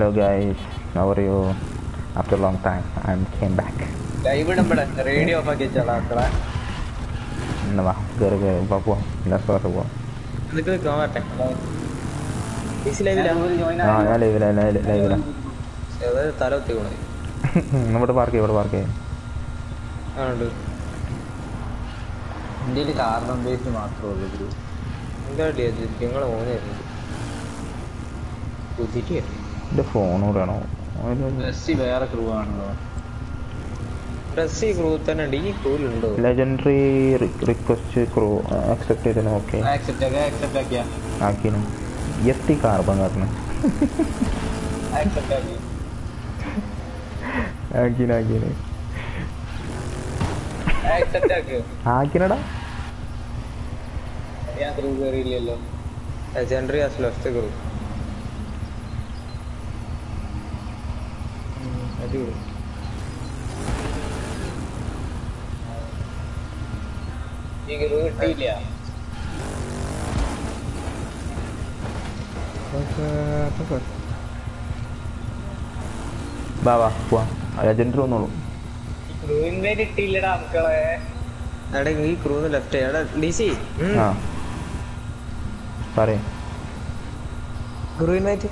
Hello guys അവർ you after long time I am came back live ഇടുമ്പോഴേ radio off ആക്കി വെച്ചാളാ മക്കളെ എന്നാ വാ കയറി കയറി വാ പോവാം ലെസ് പറഞ്ഞു പോവാം നിനക്ക് നിൽക്കാൻ പറ്റേ ഈസി ലൈവിലാ ആ ഞാൻ ലൈവില ലൈവില ഏതായാലും തല ഒത്തി പോണേ ഇവിടെ പാർക്ക് ചെയ്യും ഇവിടെ പാർക്ക് ചെയ്യും ആണുണ്ട് ഇന്ത്യയിൽ കാർബൺ ബേസ് മാത്രമേ ഉള്ളൂ ഗ്രൂ എന്താ നിങ്ങളെ മോനായിരുന്നു കുതിരി എൻ്റെ ഫോൺ കൂടെയാണോ മെസ്സി വേറെ ക്രൂ ആണല്ലോ ഡ്രസ് ഈ ക്രൂ തന്നെ ഉണ്ട് ഈ ക്രൂലുണ്ടോ ലെജൻഡറി റിക്വസ്റ്റ് ക്രൂ അക്സെപ്റ്റ് ചെയ്തതിന് ഓക്കെ ആക്സെപ്റ്റ് ആക്കിയ ആക്സെപ്റ്റ് ആക്കിയ ആക്കിനും എത്തി കാർബൺ കാരണം ആക്സെപ്റ്റ് ആക്കി ആക്കിന് ആക്കിന് ആക്സെപ്റ്റ് ആക്കിയോ ആക്കിനടാ ഞാൻ ക്രൂ കയറിയില്ലല്ലോ ലെജൻഡറി ആസ് ലെഫ്റ്റ് ക്രൂ അടിപൊളി ഈ ക്രൂ കിട്ടിയില്ല വാ വാ പോവാം ലെജൻഡറി വന്നോളൂ ക്രൂവിന്റെ കിട്ടിയില്ലടാ മക്കളെ എടാ ഈ ക്രൂന്ന് ലെഫ്റ്റ് എടാ ഡി സി ആ പറയും ക്രൂ ഇൻവൈറ്റ്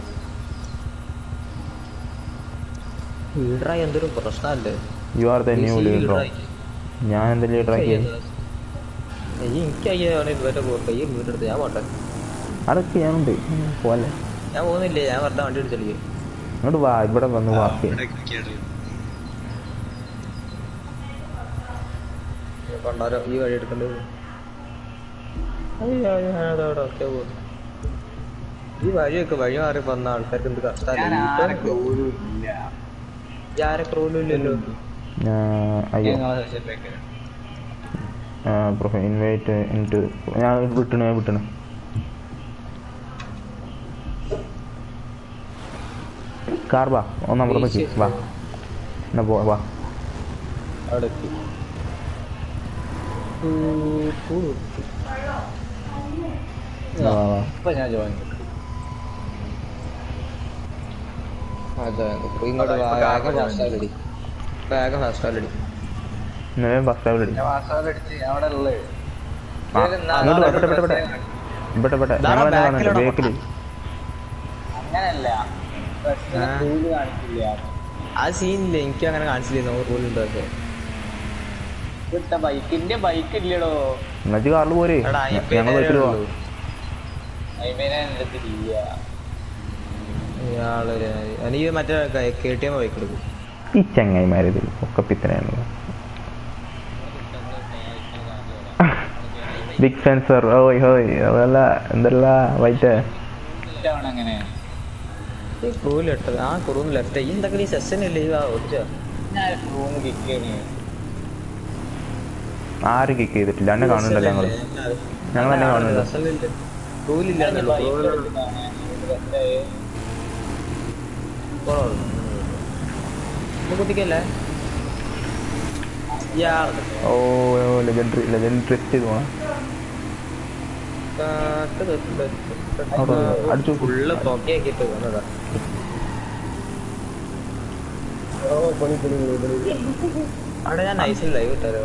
ലീഡറാ എന്തൊരു പ്രശ്നമല്ലേ യു ആർ ദ ന്യൂ ലീഡറോ ഞാൻ എന്താ ലീഡറാക്കി എനിക്ക് അയ്യാണ് ഇതുവരെ പോട്ടെ ഈ വീട് എടുത്ത് ഞാൻ പോട്ടെ അതൊക്കെ ഞാനുണ്ട് പോലെ ഞാൻ പോകുന്നില്ലേ ഞാൻ വെറുതെ വണ്ടി എടുത്തല്ലേ ഇങ്ങോട്ട് വാ ഇവിടെ വന്ന് പാർക്ക് ചെയ്യും കൊണ്ടാരോ ഈ വഴി എടുക്കേണ്ടത് അയ്യോ ഞാനത് അവിടെ ഒക്കെ പോകും ഈ വഴിയൊക്കെ വഴി മാറി വന്ന ആൾക്കാർക്ക് എന്ത് ഞാൻ ആരെ കഷ്ടമല്ലേ ക്രൂരും ഇല്ല ആരെ ക്രൂലും ഇല്ലല്ലോ ഞാൻ- അയ്യോ നിങ്ങളെ സെഷനിലേക്ക് പ്രൊഫൈൽ ഇൻവൈറ്റ് ഇൻറ്റു ഞാൻ വിട്ടണു ഞാൻ വിട്ടണു കാർ വാ ഒന്ന് അപ്പുറം വെച്ച് വാ എന്നാ പോ വാ അവിടെ എത്തി വാ വാ വാ ഇപ്പൊ ഞാൻ ജോയിൻ അതെ ഇങ്ങോട്ട് വേഗം ഫാസ്റ്റ് ആലടി വേഗം ഫാസ്റ്റ് ആലടി ഇന്നലെ ബസ് സ്റ്റാൻഡിൽ ഞാൻ വാട്സാപ്പിൽ അടിച്ച് ഞാൻ അവിടെ ഉള്ളത് അങ്ങോട്ട് വാ, പെട്ടെ പെട്ടെ പെട്ടെ പെട്ടെ പെട്ടെ ദാ ഞങ്ങൾ തന്നെ back കാണുന്നുണ്ട് ലിടാം. ബേക്കിൽ അങ്ങനല്ല ബസ്സിന് ആ. ക്രൂല് കാണിക്കില്ല ആ സീനില്ല എനിക്ക് അങ്ങനെ കാണിച്ചില്ല റൂൾ ഉണ്ടൊക്കെ ഇവിടുത്തെ ബൈക്കിന്റെ ബൈക്ക് ഇല്ലടോ എന്നുവെച്ച് കാറിൽ പോരെ എടാ ഞങ്ങൾ ബൈക്കിൽ പോവാം അയ്മേനെ എൻ്റെ അടുത്ത് ഇല്ല ഇയാളൊരു എനിക്ക് മറ്റേ കെ ടി എം ബൈക്ക് എടുക്കും ഈ ചങ്ങായിമാരിത് ഒക്കെ പിത്തനാണ് ബിഗ് ഫാൻ സർ ഓയ് ഹോയ് അതല്ല എന്തല്ല വൈറ്റ് ഇഷ്ടമാണ് അങ്ങനെ ഈ ക്രൂല് ഇട്ടത് ആ ക്രൂന്ന് ലെഫ്റ്റ് ഈ എന്തൊക്കെ ഈ സെഷൻ ഇല്ലേ ഈ ഓടിച്ച ഞാൻ റൂം കിക്ക് ചെയ്യണേ ആരും കിക്ക് ചെയ്തിട്ടില്ല എന്നെ കാണുന്നുണ്ടല്ലോ ഞങ്ങള് ഞങ്ങൾ തന്നെ കാണുന്നുണ്ട് ക്രൂലില്ല കുത്തിക്കല്ലേ ഇയാള് ഓ ലെജൻഡറി ലെജൻഡറി ട്രിസ്റ്റ് ചെയ്ത് പോണം അവിടെ അടിച്ചു. ഫുള്ള് പൊക്കയാക്കിട്ട് വന്നതാ അവിടെ ഞാൻ നൈസിൽ ലൈവ് ഇട്ടാലോ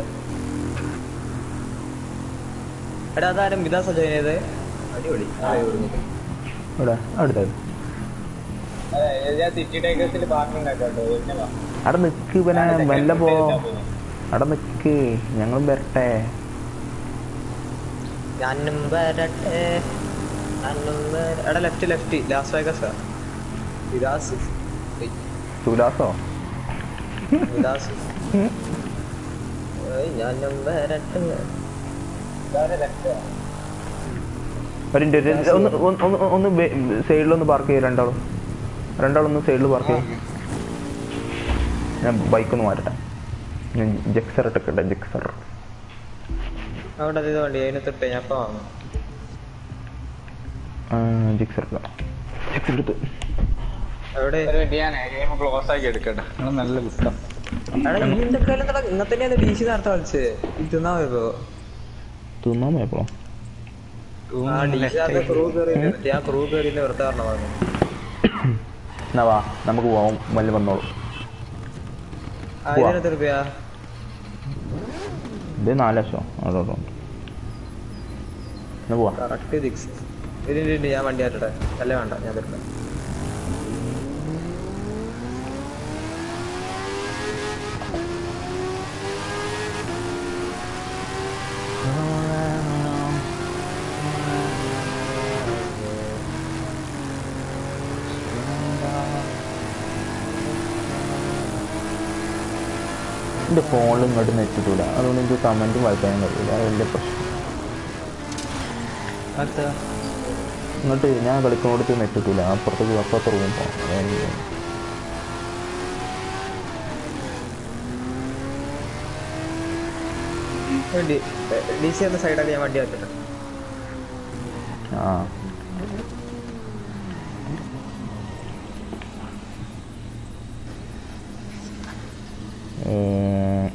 എടാ അതാരും വിതാസ ജോയിൻ ചെയ്ത് അടിപൊളി ആ live ഇടുന്നു. ഇവിടെ അടുത്തത് ഞാൻ സിറ്റി ടൈഗേഴ്സിൽ പാട്ടുണ്ടാക്കാട്ടോ എന്നെ വാ. അവിടെ നിക്ക് പിന്നെ മെല്ലെ പോ അവിടെ നിക്ക് ഞങ്ങളും വരട്ടെ ഞാനും വരട്ടെ ഞാനും വര- എടാ ലെഫ്റ്റ് ലെഫ്റ്റ് ലാസ് വേഗസ് വിലാസ് സുലാസോ വിലാസ് ഏയ് ഞാനും വരട്ടെ ഇതാണ് രക്തം. ഒരു മിനിറ്റ്, ഒരു മിനിറ്റ്. ഒന്ന് ഒന്ന് ഒന്ന് ഒന്ന് സൈഡിലൊന്ന് പാർക്ക് ചെയ്യും രണ്ടാളും രണ്ടാളൊന്ന് സൈഡിൽ പാർക്ക് ചെയ്യും ഞാൻ ബൈക്ക് ഒന്ന് മാറ്റട്ടെ ഞാൻ ജക്സർ ഇട്ടൊക്കെ ജക്സർ അവിടെ ഇത് വണ്ടി അതിനകത്തിട്ട് ഞാൻ ഇപ്പൊ വാങ്ങും ജക്സർ എടുക്കാം ജക്സർ എടുത്ത് എവിടെ ഒരു മിനിറ്റ് ഞാൻ ഗെയിം ക്ലോസ് ആക്കി എടുക്കട്ടെ നിങ്ങൾ നല്ല പുസ്തകം എടാ ഈ എന്തൊക്കെ ഇന്നത്തെ തന്നെയാണ് ഡി സി നേരത്തെ കളിച്ചത് ഇത് തിന്നാ പോയപ്പോ തിന്നാൻ പോയപ്പോ ആ ഡി സി ക്രൂ കയറി ഞാൻ ക്രൂ കയറി വെറുതെ പറഞ്ഞ എന്നാ വാ നമുക്ക് പോവാം വല്ല വന്നോളൂ ആയിരം എത്ര രൂപയാ ഇത് നാല് ലക്ഷം അവിടെ അവിടെ ഉണ്ട് എന്നാ പോവാ കറക്റ്റ് സിക്സ് ഇതിന് ഞാൻ വണ്ടി ആറ്റട്ടെ അല്ലേ വേണ്ട ഞാൻ തരട്ടെ എൻ്റെ ഫോണിൽ ഇങ്ങോട്ട് നെറ്റിട്ടില്ല അതുകൊണ്ട് എനിക്ക് കമൻറ്റ് വായിക്കാനും കഴിയില്ല അത് വലിയ പ്രശ്നം അടുത്ത ഇങ്ങോട്ട് ഞാൻ കളിക്കുന്നിടത്ത് നെറ്റിട്ടില്ല അപ്പുറത്തേക്ക് അപ്പുറത്ത് റൂം പോകാം അതായത് ഡി സി എന്ന സൈഡാക്കി ഞാൻ വണ്ടി ആറ്റട്ടെ ആ ഏ,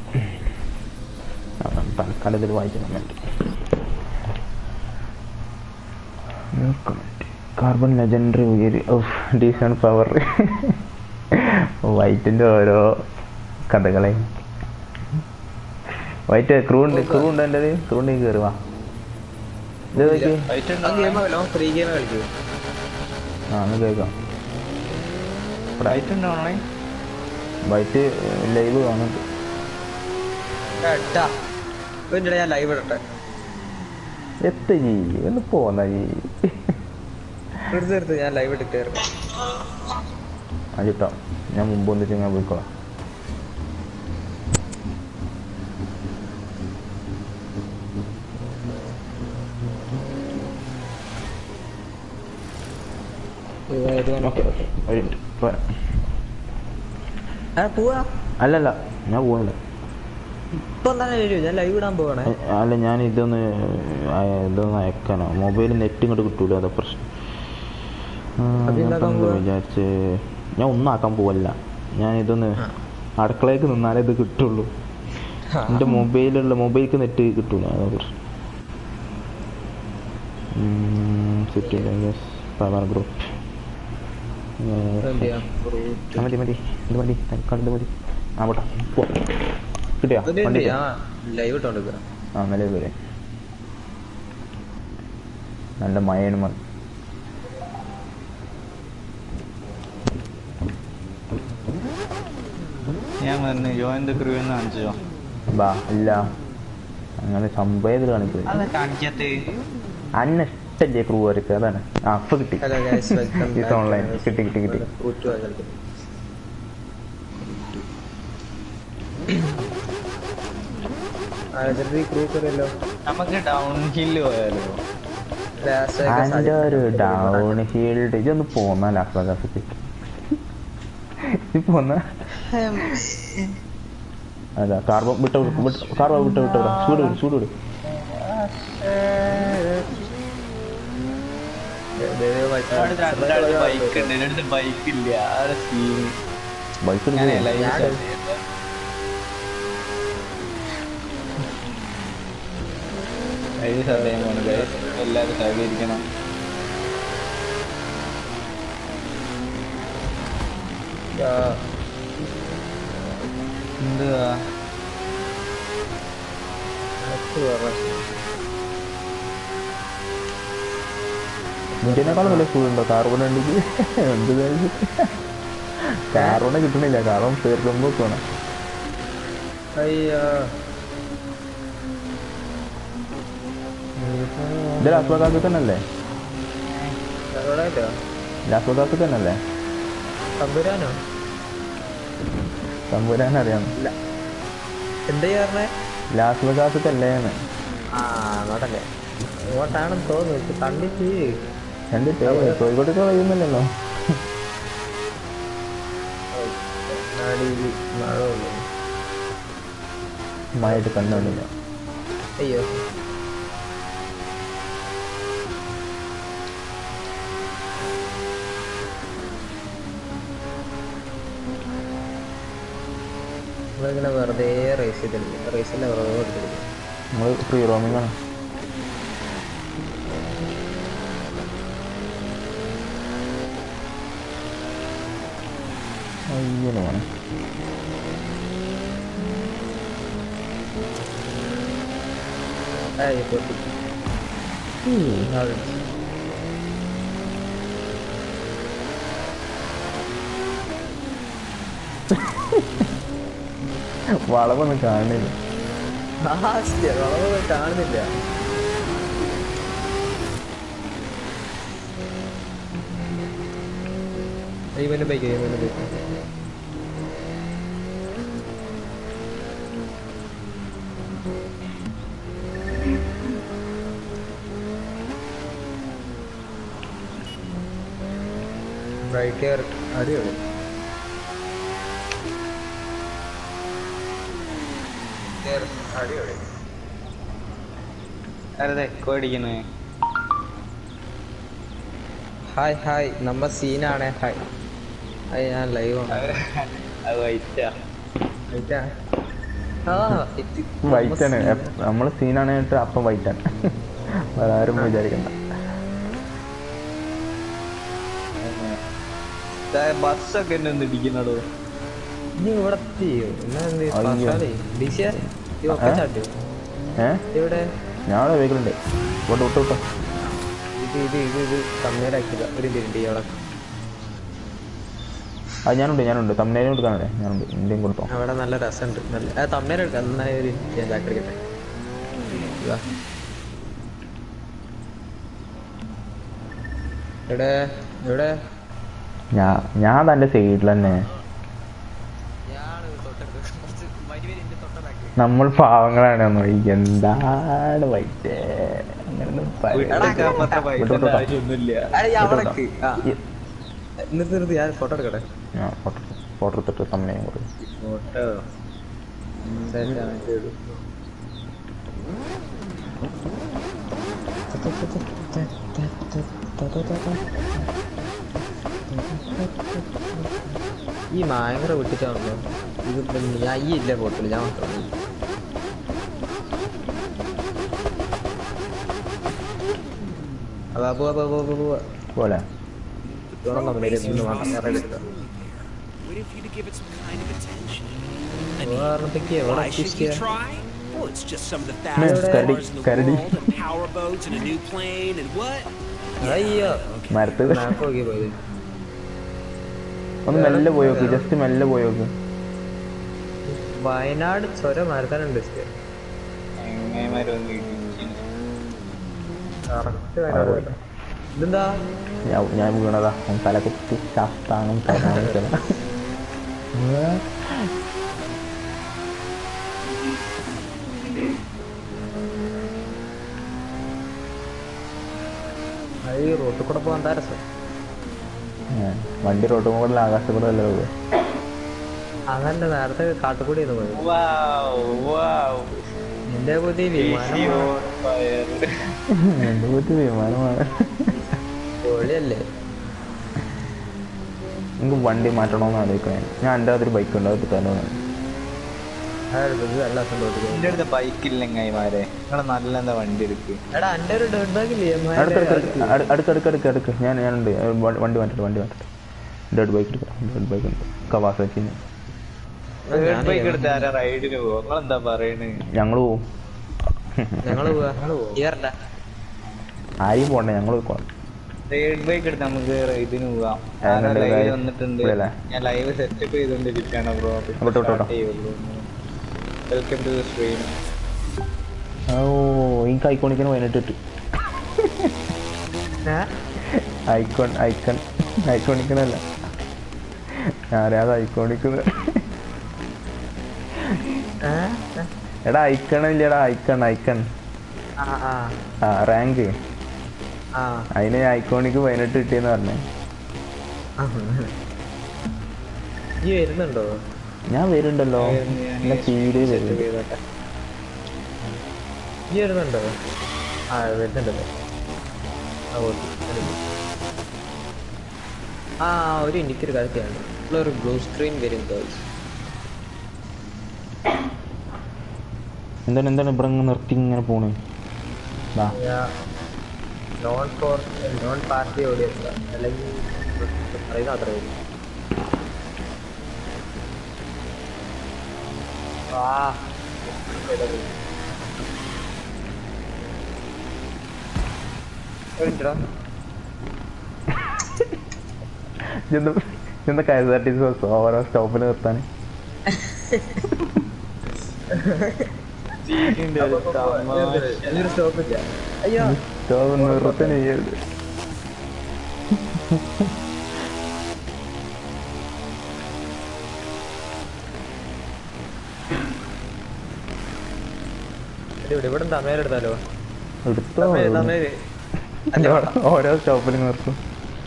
ആ, തൽക്കാലം ഇതിൽ വായിക്കണം വേണ്ടി കാർബൺ ലെജൻഡറി ഉയരി ഡീസൺ പവർ വൈറ്റിൻ്റെ ഓരോ കഥകളെ വൈറ്റ് ക്രൂ ഉണ്ട് ക്രൂ ഉണ്ട് എൻ്റെ ക്രൂ ഉണ്ടെങ്കിൽ കയറി വാ ഇത് നോക്കി ഗെയിം ആവല്ലോ ഫ്രീ ഗെയിം കളിക്കൂ ആ ഒന്ന് കേൾക്കാം ലൈറ്റ് ഉണ്ടോ ഓൺലൈൻ വൈറ്റ് ലൈവ് കാണുന്നുണ്ട് എട്ടാ പിന്നെ ഞാൻ ലൈവ് ഇടട്ടെ എത്ത ജി ഒന്ന് പോന്ന ജി എടുത്ത് എടുത്ത് ഞാൻ ലൈവ് ഇട്ടിട്ട് ഇറങ്ങാം അജിട്ടോ ഞാൻ മുമ്പ് വന്നിട്ട് ഞാൻ പോയിക്കോളാം ഓക്കെ ഓക്കെ ഒരു മിനിറ്റ് പോരാ ആ പോവാ അല്ലല്ല ഞാൻ പോകുന്നില്ല ഇപ്പൊ തന്നെ വരൂ ഞാൻ ലൈവ് ഇടാൻ പോവാണേ അല്ല ഞാൻ ഇതൊന്ന് ആ, ഇതൊന്ന് അയക്കാനോ മൊബൈൽ നെറ്റ് ഇങ്ങോട്ട് കിട്ടൂല അതാ പ്രശ്നം ആ, അപ്പൊ ഞാൻ എന്താക്കാൻ ഇപ്പൊ എന്താ പോവാ? വിചാരിച്ച് ഞാൻ ഒന്നും ആക്കാൻ പോവല്ല ഞാൻ ഇതൊന്ന് ആ. അടുക്കളയ്ക്ക് നിന്നാലേ ഇത് കിട്ടുള്ളൂ എൻ്റെ മൊബൈലുള്ള മൊബൈലിക്ക് നെറ്റ് കിട്ടൂല അതാ പ്രശ്നം സിറ്റി പവർ ഗ്രൂപ്പ് എന്ത് ചെയ്യാം? മതി മതി ഇത് മതി തൽക്കാലം ഇത് മതി ആ പോട്ടെ പോവാം. കിട്ടിയോ ഇത് വണ്ടി എന്ത്? ആ ലൈവ് ഇട്ടോണ്ടിരിക്കുക ആ നല്ല വരെ നല്ല മഴയാണ് മതി ഞാൻ വന്ന് ജോയിൻ ദ ക്രൂ എന്ന് കാണിച്ചോ ബാ ഇല്ല അങ്ങനെ സംഭവത്തിൽ കാണിക്കുന്നത് അത് കാണിക്കാത്ത അന്ന ഇഷ്ടല്ലേ ക്രൂ വരക്ക് അതാണ് ആ അപ്പൊ കിട്ടി ഹലോ ഗൈസ് വെൽക്കം ഇത് ഓൺലൈൻ കിട്ടി കിട്ടി കിട്ടി ക്രൂ കയറിയല്ലോ നമുക്ക് ഡൗൺ ഹില്ല് പോയാലോ അതിന്റെ ഒരു ഡൗൺ ഹീൽഡ് ഇതൊന്ന് പോന്ന ലാസ്റ്റ് ഇത് പോന്ന അതാ കാർബൺ വിട്ട കാർബൺ വിട്ട വിട്ട ചൂട് വിടും ചൂട് വിടും ബൈക്ക് ഉണ്ട് എൻ്റെ അടുത്ത് ബൈക്ക് ഇല്ല ആരെ സീൻ ബൈക്ക് ഞാൻ എടുക്കും ലൈവ് ഞാൻ- ലൈവ് സമയം കൊണ്ട് guys. എല്ലാവരും സഹകരിക്കണം എന്തുവാ ഇന്ത്യനേക്കാളും വലിയ സ്കൂളുണ്ടോ കാർബൺ ഉണ്ടെങ്കിൽ എന്ത് കാർബണെ കിട്ടണില്ല കാരണം തീർക്കുമ്പോ വേണം അയ്യോ ഇത് ലാസ്ബക്കാർക്ക് തന്നെ അല്ലേ എവിടെയല്ലോ ലാസ്ബക്കാർക്ക് തന്നെ അല്ലേ തമ്പുരാനോ തമ്പുരാൻ അറിയാം എന്താ പറഞ്ഞേ ലാസ്ബക്കാർക്ക് അല്ലേന്ന് ആ അങ്ങോട്ടല്ലേ അങ്ങോട്ടാണെന്ന് തോന്നുന്നു കണ്ടിട്ട് കണ്ടിട്ട് കോഴിക്കോട്ടൊക്കെ വൈകുന്നില്ലല്ലോ നാടിയിൽ മഴ ഉള്ളു മഴയിട്ട് കണ്ടുകൊണ്ടില്ല അയ്യോ നമ്മളിങ്ങനെ വെറുതെ റേസ് ചെയ്തില്ല റേസിന്റെ വെറുതെ കൊടുത്തില്ല നമ്മൾ ഫ്രീ റോമിംഗ് ആണ് അയ്യോ മോനെ ഏയ് പൊട്ടി അവിടെ വളവൊന്നും കാണുന്നില്ല ആസ്യ വളവൊന്നും കാണുന്നില്ല ഇവന്റെ ബൈക്ക് ഇവന്റെ ബൈക്ക് റൈറ്റ് അടിപൊളി അടിപൊളി അതെ കോടിക്കണേ ഹായ് ഹായ് നമ്മ സീനാണ് ഹായ് ഹായ് ഞാൻ ലൈവ് ആണ് അത് വൈറ്റാ ആയിട്ടാ? ആ, ഇത് വൈറ്റാണ് നമ്മ നമ്മൾ സീനാണ് കേട്ട് അപ്പം വൈറ്റാണ് വേറെ ആരും വിചാരിക്കണ്ട ബസ്സൊക്കെ എന്നെ ഒന്ന് ഇടിക്കണടോ നീ ഇവിടെ എത്തിയോ? എന്നാ എന്ത് അയ്യോ. പാസ്സാലേ? ഡിസിയാ? ഈ ഒക്കെ ഏ? ചാടിയോ? ഏ ഇവിടെ ഞാൻ വെഹിക്കിളുണ്ട് വിട്ടോ വിട്ടോ വിട്ടോ ഇത് ഇത് ഇത് ഇത് തമ്മേലാക്കിയതാ ഒരു മിനിറ്റ് അവിടെ ആ ഞാനുണ്ട് ഞാനുണ്ട് തമ്മനേലും എടുക്കാനല്ലേ ഞാനുണ്ട് ഇന്ത്യയും കൊടുത്തോ അവിടെ നല്ല രസമുണ്ട് നല്ല ആ തമ്മേല എടുക്കാം നന്നായി ഒരു ഞാൻ ബാക്ക് എടുക്കട്ടെ ഇതാ. എവിടെ എവിടെ ഞാൻ ഞാൻ തൻ്റെ സൈഡിൽ തന്നെ നമ്മൾ പാവങ്ങളാണ് ഒന്ന് എന്താണ് വൈറ്റേ അങ്ങനൊന്നും വീട്ടിലൊക്കെ പറയരുത്. അപ്പത്ര പൈസ വിട്ടോ, വിട്ടോ. ആവശ്യമൊന്നുമില്ല അവിടേക്ക് ആ ഈ- നിർത്തി നിർത്തി ഞാൻ ഫോട്ടോ എടുക്കട്ടെ ഞാൻ ഫോട്ടോ ഫോട്ടോ എടുത്തിട്ട് തമ്മനെയും കൊടുക്കും ഫോട്ടോ ഈ ഭയങ്കര വിട്ടിട്ടാണല്ലോ ഇത് ഞാൻ ഈ ഇല്ല ഫോട്ടോയിൽ ഞാൻ മാത്രമേ ഉള്ളൂ. അപ്പൊ അപ്പൊ അപ്പൊ അപ്പൊ അപ്പൊ അപ്പൊ പോലെ ഇതോളം കമ്പനിയിൽ നിന്ന് വേണ്ട വേറെ എടുക്കാം Waiting for you to give it some kind of attention. I mean, ഉദാഹരണത്തേക്ക് എവിടെ why should you എത്തിക്കുക try? Well, it's just some of the Man, fastest Karadi, cars in the Karadi. world, and power boats, and a new plane, and what? അയ്യോ മരത്ത് മാപ്പ് നോക്കി പോയത് ഒന്ന് മെല്ലെ പോയി നോക്ക് just മെല്ലെ പോയി നോക്ക് വയനാട് ചുരം മരത്താനുണ്ട് എങ്ങനെമാരൊന്നും ഇടിക്കുന്നു കറക്റ്റ് വയനാട് പോയതാ. ഇതെന്താ ഞാൻ ഞാൻ വീണതാ ഒന്ന് തല കുത്തി ശാസ്താനം തരാൻ അത് ഈ റോട്ടിൽ കൂടെ പോകാൻ എന്താ രസം വണ്ടി റോഡ് മുകളിൽ ആകാശത്ത് കൂടെ അല്ലേ പോകുക അതല്ല നേരത്തെ കാട്ടുകൂടി ഒന്ന് പോയത് വാവ് വാവ് നിന്റെ പുതിയ വിമാനം എന്റെ കൂട്ടി വിമാനമാണ് പൊളിയല്ലേ എനിക്ക് വണ്ടി മാറ്റണമെന്ന് ആലോചിക്കാൻ ഞാൻ എൻ്റെ അതൊരു ബൈക്ക് ഉണ്ട് അത് തന്നെ അതായത് ഇത് നല്ല രസം റോട്ടിൽ പോകുന്നത്. എന്റെ അടുത്ത് ബൈക്കില്ല എങ്ങായിമാരെ നിങ്ങളെ നല്ല എന്താ വണ്ടി എടുക്ക് എടാ എന്റെ ഒരു ഡോട്ട് ബാഗ് ഇല്ലേ അടുക്കടുക്ക് അടുക്ക് അടുക്ക് അടുക്ക് അടുക്ക് ഞാൻ ഞാനുണ്ട് ഏ, വ- വണ്ടി മാറ്റട്ടെ വണ്ടി മാറ്റട്ടെ ഡേഡ് ബൈക്ക് എടുക്കാം ഡേഡ് ബൈക്ക് ഉണ്ട് കവാസാച്ചിന് ബൈക്ക് എടുത്ത് ആരാ റൈഡിന് പോവോ നിങ്ങളെന്താ പറയണ് ഞങ്ങൾ പോവും ഞങ്ങള് പോവാ ഇവരണ്ട ആരെയും പോണ്ടേ ഞങ്ങൾ പോയിക്കോളാം റൈഡ് ബൈക്ക് എടുത്ത് നമുക്ക് ഇതിന് പോവാം എങ്ങനെയുണ്ട് ലൈവ് guys? വന്നിട്ടുണ്ട് ഇവിടെയല്ലേ? ഞാൻ ലൈവ് സെറ്റപ്പ് ചെയ്തോണ്ടിരിക്കാണ് ബ്രോ വിട്ടോ, വിട്ടോ, വിട്ടോ. വെൽക്കം ടു സ്ട്രീം ഓ എനിക്ക് ഐക്കോണിക്കിന് പതിനെട്ടിട്ട് ഐക്കോൺ ഐക്കൺ ഐക്കോണിക്കനല്ല ആരാത് ഐക്കോണിക്കുന്ന എടാ ഐക്കൺ ഇല്ലടാ ഐക്കൺ ഐക്കൺ ആ ആ ആ റാങ്ക് ആ അതിന് ഐക്കോണിക്ക് പതിനെട്ട് കിട്ടിയെന്ന് പറഞ്ഞേ ഈ വരുന്നുണ്ടോ ഞാൻ വരുന്നുണ്ടല്ലോ എന്നെ ഫീഡ് വരും ഈ വരുന്നുണ്ടോ ആ വരുന്നുണ്ടല്ലോ ആ ഓക്കെ ആ ഒരു എനിക്കൊരു കാര്യത്തിലാണ് ഒരു ബ്ലൂ സ്ക്രീൻ വരും ഗേൾസ് എന്താണ് എന്താണ് ഇവിടെ ഇങ്ങനെ നിർത്തി ഇങ്ങനെ പോണ് ദാ, non four non party audience അല്ലെങ്കിൽ പറയുന്ന അത്ര വരും ആ എന്താ എന്താ K S R T C bus ഓരോ സ്റ്റോപ്പിൽ നിർത്താൻ എന്തൊരു സ്റ്റോപ്പ് ഇല്ല അയ്യോ സ്റ്റോപ്പ് നിർത്തണേ ഇവിടെ ഇവിടെ തമേലെടുത്താലോ എടുത്തോ തമേ തമേല് ഓരോ സ്റ്റോപ്പിൽ നിർത്തും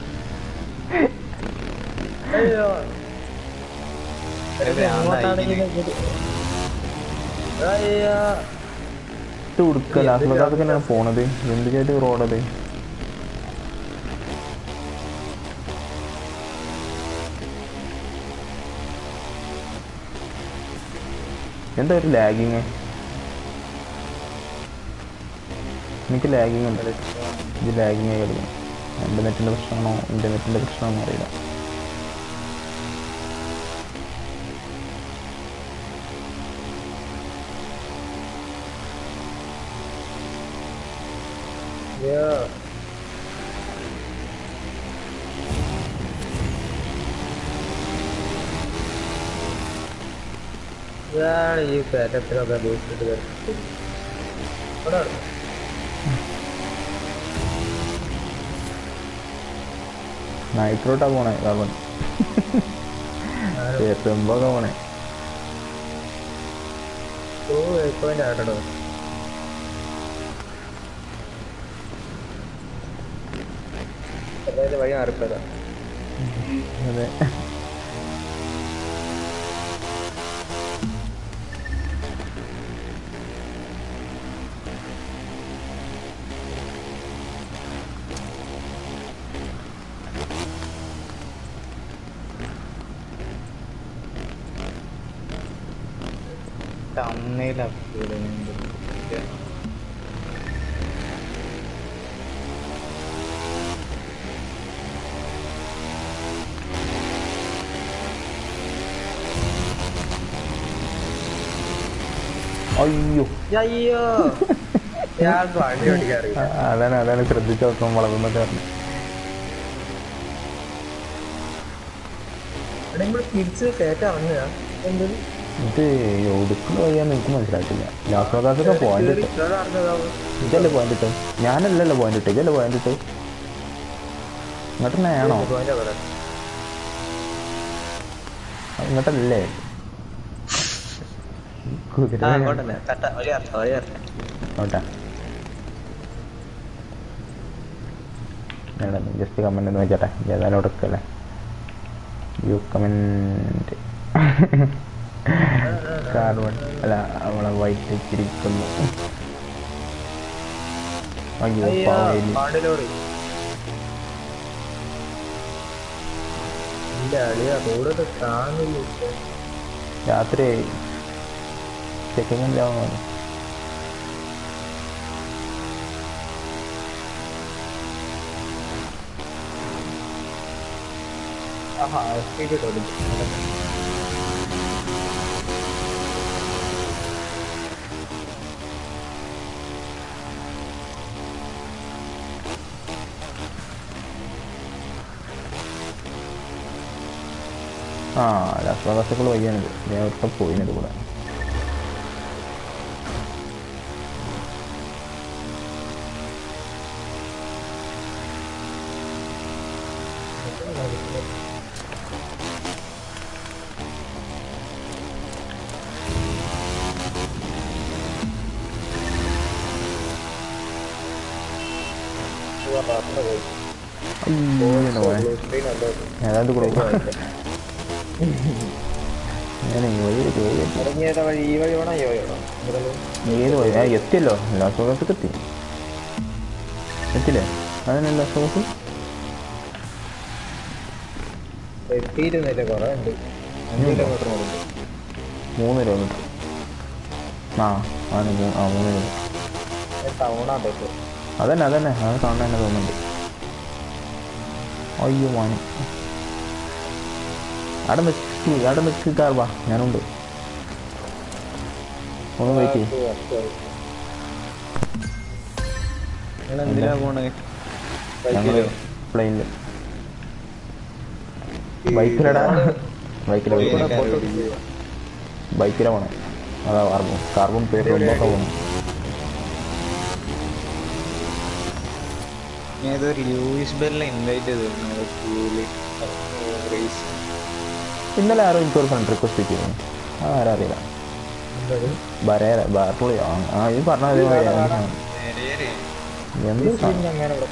അയ്യോ ഒരു ഭ്രാന്തായി. അയ്യോ ഇത് ഉടുക്ക ലാസ്റ്റ് ബസാറൊക്കെ പോണത് എന്ത് ചെയ്തിട്ട് റോഡത് എന്താ ഒരു ലാഗിങ് എനിക്ക് ലാഗിങ് ഉണ്ട് ഇത് ലാഗിങ് ആയി കളിക്കണം എൻ്റെ നെറ്റിൻ്റെ പ്രശ്നമാണോ ഇൻ്റർനെറ്റിൻ്റെ പ്രശ്നമാണോ അറിയില്ല അയ്യോ ഇതാണ് ഈ കയറ്റത്തിലൊക്കെ ബൂസ്റ്റ് ഇവിടെ നൈറ്റ്റോട്ടാ പോണേ കാർബൺ എത്തുമ്പോഴൊക്കെ പോണേ ഓ പോയിന്റ് ആട്ടോ എന്തായാലും വഴി മാറിപ്പോയതാ അതെ തമ്മയില അയ്യോ അയ്യോ ഞാൾക്ക് വണ്ടി ഓടിക്കാറില്ല ആ, അതാണ് അതാണ് ശ്രദ്ധിച്ച് നോക്കാൻ വളർന്നത് കാരണം എടാ നമ്മൾ തിരിച്ച് കയറ്റം ഇറങ്ങുക എന്ത് ഇത് ഒടുക്കൽ വഴിയാന്ന് എനിക്ക് മനസ്സിലായിട്ടില്ല ലാസ്റ്റ് ക്ലാസ്സൊക്കെ പോയിന്റ് ഇട്ട് ഇതല്ലേ പോയിന്റ് ഇട്ട് ഞാനല്ലല്ലോ പോയിന്റ് ഇട്ട് ഇതല്ലേ പോയിന്റ് ഇട്ട് ഇങ്ങോട്ടന്നെ ആണോ ഇങ്ങോട്ടല്ലേ കുതിര ആ അങ്ങോട്ടന്നെ കട്ട വഴി ഇറക്കാം വഴി ഇറക്കാം നോട്ടെ ജസ്റ്റ് കമന്റ് ഒന്ന് വെച്ചോട്ടെ ഏതായാലും ഉടക്കല്ലേ യു കമന്റ് കാർബൺ അല്ല അവളെ വൈറ്റ് വെച്ചിരിക്കുന്നു അയ്യോ അയ്യോ പാവയില്. പാണ്ട് ലോറി ഇല്ല അളിയ റോഡൊക്കെ കാണുന്നില്ല ഇപ്പൊ. രാത്രി ചെക്കിംഗ് ആവുന്നു ആഹാ സ്പീഡ് ഓടി ആ ലാസ്വാദാസകൾ വയ്യാണിത് ഞാൻ ഒരിക്കൽ പോയിനത് കൂടെ അയ്യോ ഇങ്ങനെ പോയെ. ഏതാണ്ട് കൂടെ ഞാൻ ഈ വഴി ഒരു വഴി എത്തി. ഇറങ്ങിയത് വഴി ഈ വഴി വേണോ ഈ വഴി വേണോ ഏത് വഴി ആ എത്തിയല്ലോ ലാസ്വാദാസൊക്കെ എത്തി എത്തില്ലേ അതിനല്ല ലാസ്വാദാസ് എത്തിയിരുന്നില്ല കൊറേ ഉണ്ട് അഞ്ച് കിലോമീറ്റർ മുകളിൽ മൂന്ന് കിലോമീറ്റർ ആ ആണ് മൂ- ആ മൂന്ന് കിലോമീറ്റർ ടൗണാട്ടോ ഇപ്പൊ അതന്നെ അതന്നെ അത് കാണാൻ തന്നെ തോന്നുന്നുണ്ട് അയ്യോ മോനെ അവിടെ നിൽക്ക് അവിടെ നിൽക്ക് കാർവാ ഞാനുണ്ട് ഒന്ന് വെയിറ്റ് ചെയ്യും നിങ്ങൾ എന്തിനാ പോണേ ഞങ്ങള് പ്ലെയിനില് ബൈക്കിലടാ ബൈക്കില ബൈക്കില പോണേ അതാ കാർബൺ കാർബൺ പേപ്പർ ഒക്കെ പോണം ഞാൻ ഏതൊരു ലൂയിസ് ബെല്ലിനെ ഇൻവൈറ്റ് ചെയ്തിരുന്നു സ്കൂളിൽ റേസ് ഇന്നലെ ആരോ എനിക്കൊരു ഫ്രണ്ട് റിക്വസ്റ്റ് ചെയ്തു ആ ആരാ അറിയില്ല ബരേര ബാർട്ടുളിയോ ആ ഈ പറഞ്ഞ എന്ത് സാധനം?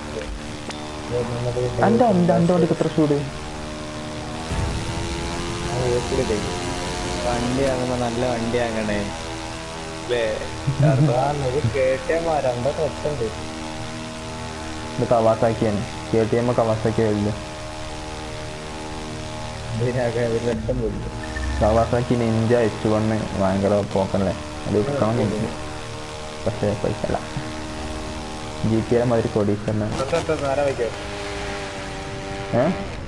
അന്റെ അന്റെ അന്റെ വണ്ടിക്ക് എത്ര ചൂട് വണ്ടി വാങ്ങുമ്പോ നല്ല വണ്ടി വാങ്ങണേ അല്ലേ കേട്ടേമാ രണ്ടോ പ്രശ്നമുണ്ട് ഇത് കവാസാക്കിയാണ് കെ ടി എം കവാസാക്കി വലുത് ഇതിനൊക്കെ ഒരു ലക്ഷം പോയി കവാസാക്കി നിഞ്ച എച്ച് വണ്ണ് ഭയങ്കര പോക്കല്ലേ അത് എടുക്കണം എനിക്ക് പക്ഷേ പൈസ അല്ല ജി ടി എ മാതിരി കൊടീശ്വരന് നേരെ വയ്ക്കോ ഏ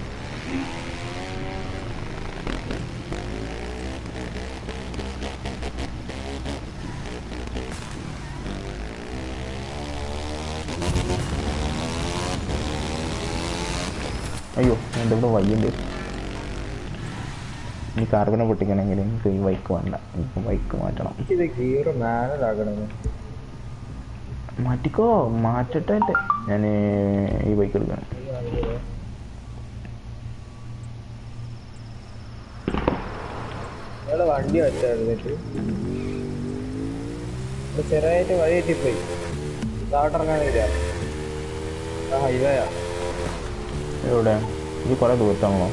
അയ്യോ എൻ്റെ ഇവിടെ വയ്യുണ്ട് ഈ കാർബനെ പൊട്ടിക്കണമെങ്കിൽ എനിക്ക് ഈ ബൈക്ക് വേണ്ട എനിക്ക് ബൈക്ക് മാറ്റണം ഇത് ഗിയർ മാനലാകണം മാറ്റിക്കോ മാറ്റട്ടെ ഞാൻ ഈ ബൈക്ക് എടുക്കണം നിങ്ങള് വണ്ടി വെച്ചായിരുന്നിട്ട് ചെറുതായിട്ട് വഴി തെറ്റിപ്പോയി താട്ടിറങ്ങാനില്ല ആ ഹൈവേയാ എവിടെ ഇത് കുറേ ദൂരത്താണല്ലോ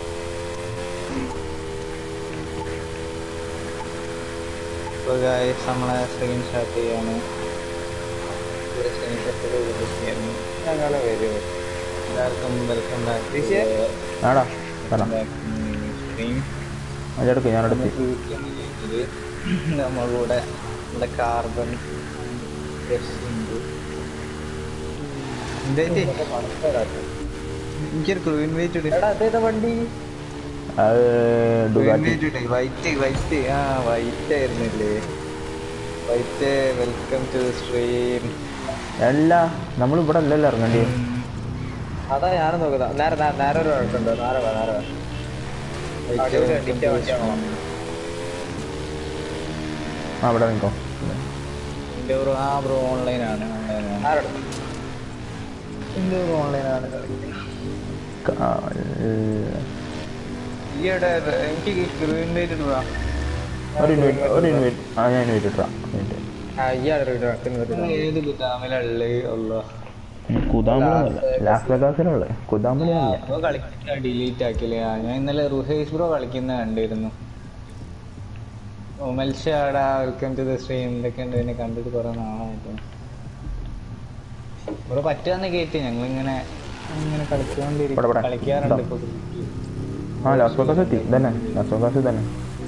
ഇപ്പോൾ ഗായ്സ് നമ്മളെ സ്ക്രീൻഷോട്ട് ചെയ്യാണ് ഒരു സ്ക്രീൻഷോട്ട് ഞങ്ങളെ വരും എല്ലാവർക്കും വെൽക്കം ബാക്ക് ആടാ പറ സ്ക്രീൻ അതെടുക്ക് ഞാനെടുത്ത് നമ്മളുടെ നമ്മുടെ കാർബൺ എനിക്കൊരു ക്രൂൻ വെയിറ്റ് വണ്ടി അത് ഡുഗാറ്റി വൈറ്റ് വൈറ്റ് ആ വൈറ്റ് ആയിരുന്നില്ലേ വൈറ്റ് വെൽക്കം ടു സ്ട്രീം അല്ല നമ്മൾ ഇവിടെ അല്ലല്ലോ ഇറങ്ങേണ്ടി അതാ ഞാനും നോക്കുന്ന നേരെ നേ- നേരെ ഒരു വഴക്കുണ്ടോ നേരെ വാ, നേരെ വാ. ആ ഇവിടെ നിൽക്കോ എന്റെ ബ്രോ ആ ബ്രോ ഓൺലൈനാണ് ഓൺലൈനാണ് എന്റെ ബ്രോ ഓൺലൈനാണ് ഈയിടെ എനിക്ക് സ്ക്രീൻ വെയിറ്റ് ഇടുക ഒരു ഇൻവൈറ്റ് ഒരു ഇൻവൈറ്റ് ആ ഞാൻ ഇൻവൈറ്റ് ഇട്ടാ ഏത് ഗുദാമിലുള്ള ഉള്ള കുതാമ്പലല്ല ലാസ് വെഗാസിലുള്ള കുതാമ്പലല്ല ബ്രോ കളിക്കുന്ന ഡിലീറ്റ് ആക്കില്ലേ ആ, ഞാൻ ഇന്നലെ റുഹേഷ് ബ്രോ കളിക്കുന്ന കണ്ടിരുന്നു മത്സ്യാടാ വെൽക്കം ടു ദ സ്ട്രീം ഇതൊക്കെ ഉണ്ട് എന്നെ കണ്ടിട്ട് കുറെ നാളായിട്ട് ബ്രോ പറ്റുകയെന്ന് കേട്ടി ഞങ്ങളിങ്ങനെ ഇങ്ങനെ ഇവിടെ, കളിച്ചുകൊണ്ടിരിക്കും ഇവിടെ. കളിക്കാറുണ്ട് ഇപ്പൊ ആ ലാസ് വെഗാസ് എത്തി തന്നെ ലാസ് വെഗാസ് തന്നെ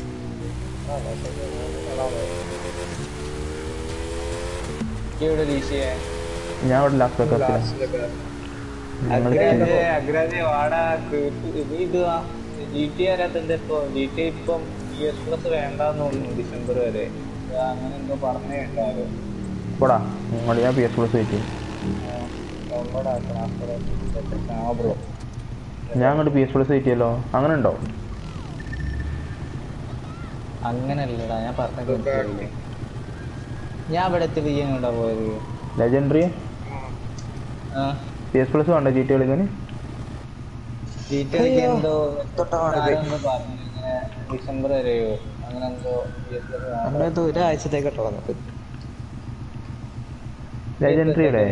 ഇവിടെ വീശിയേ ഞാൻ ഇവിടെ ലാസ് വെഗാസിലാണ് ഞങ്ങൾ അഗ്രാജെ അഗ്രാജെ വാടാ ഇത് ഇത് ജി ടി ആരാത്തന്റെ ഇപ്പൊ ജി ടി ഇപ്പം ഇ എസ് പ്ലസ് വേണ്ടെന്ന് തോന്നുന്നു ഡിസംബർ വരെ ഇത് അങ്ങനെ എന്തോ പറഞ്ഞേ ഉണ്ടാവും പോടാ നിങ്ങൾ ഞാൻ P S plus wait bro ഞാൻ അങ്ങോട്ട് പി എസ് പ്ലസ് വെയിറ്റ് ചെയ്യല്ലോ അങ്ങനെ ഉണ്ടോ അങ്ങനല്ലടാ ഞാൻ പറഞ്ഞ ഞാൻ ഇവിടെ എത്തി പയ്യ എങ്ങോട്ടാ പോയത് ലെജൻഡറി ആ പി എസ് പ്ലസ് വേണ്ട ജി ടി കളിക്കാൻ ജി ടി കളിക്ക് എന്തോ ആരോ എന്തോ പറഞ്ഞു ഇങ്ങനെ ഡിസംബർ വരെയോ അങ്ങനെ എന്തോ നമ്മളത് ഒരാഴ്ചത്തേക്കട്ടോ വന്നിട്ട് ലെജൻഡറിയുടെ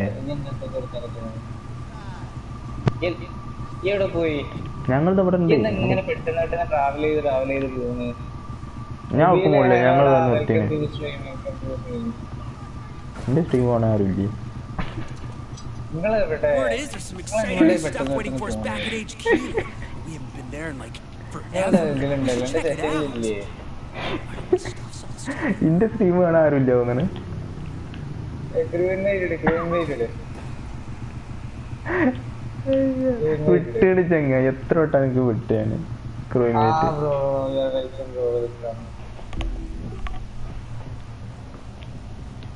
എവിടെ പോയി ഞങ്ങളുടെ ഇവിടെ ഉണ്ട് ഇങ്ങനെ പെട്ടെന്നായിട്ട് ട്രാവൽ ചെയ്ത് ട്രാവൽ ചെയ്ത് പോകുന്നു ഞാൻ ഒക്കുമ്പോഴേ ഞങ്ങൾ നിർത്തിന് എന്റെ സ്ട്രീം കാണാൻ ആരുമില്ലേ നിങ്ങൾ എവിടെ Word is there's some Well, exciting yeah, but stuff the- waiting for us the- back at HQ. we haven't been there in like ഞങ്ങളുടെ forever. ഇതിലുണ്ടല്ലോ എന്റെ Check it out. സെറ്റിലില്ലേ എന്റെ സ്ട്രീം കാണാൻ ആരുമില്ല തോന്നണ് വിട്ടാണ് ചെങ്ങ എത്ര വട്ടം എനിക്ക് വിട്ടാണ് ക്രൂയിൻ ആ wait bro welcome bro welcome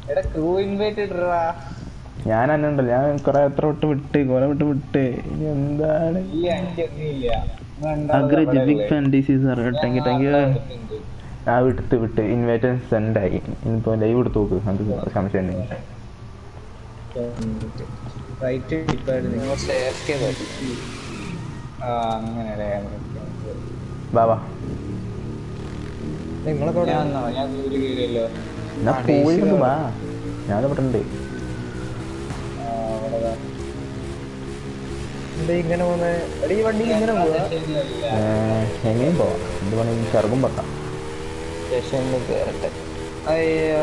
എടാ ക്രൂ ഇൻവൈറ്റ് ഇടറാ ഞാൻ അന്നുണ്ടല്ലോ ഞാൻ കുറെ എത്ര വിട്ട് വിട്ട് കുറെ വിട്ട് വിട്ട് ഇനി എന്താണ് ഇല്ല എനിക്കൊന്നുമില്ല Agraj big fan disease thank you thank you ആ വിട്ട് വിട്ട് ഇൻവൈറ്റ് സെൻഡ് ആയി ഇനിയിപ്പോ ലൈവ് എടുത്ത് നോക്ക് അത് സംശയം ഉണ്ടെങ്കിൽ റൈറ്റ് നിങ്ങൾ സ്റ്റേർക്കേ ആ അങ്ങനെ അല്ലേ വാ വാ നിങ്ങളൊക്കെ ഞാൻ വന്നോ? ഞാൻ ദൂരെ കയറിയല്ലോ ഞാൻ പോയിരുന്നു വാ ഞാൻ ഇവിടെ ഉണ്ട് ആ, അവിടെ ദാ. എന്താ ഇങ്ങനെ പോന്നെ എടാ ഈ വണ്ടി ഇങ്ങനെ പോവാ സ്റ്റേഷനിലല്ല. ഏഹ്, എങ്ങനെയും പോവാം എന്ത് വേണമെങ്കിൽ ചെറുകും പറ്റാം സ്റ്റേഷനിൽ കയറട്ടെ അയ്യോ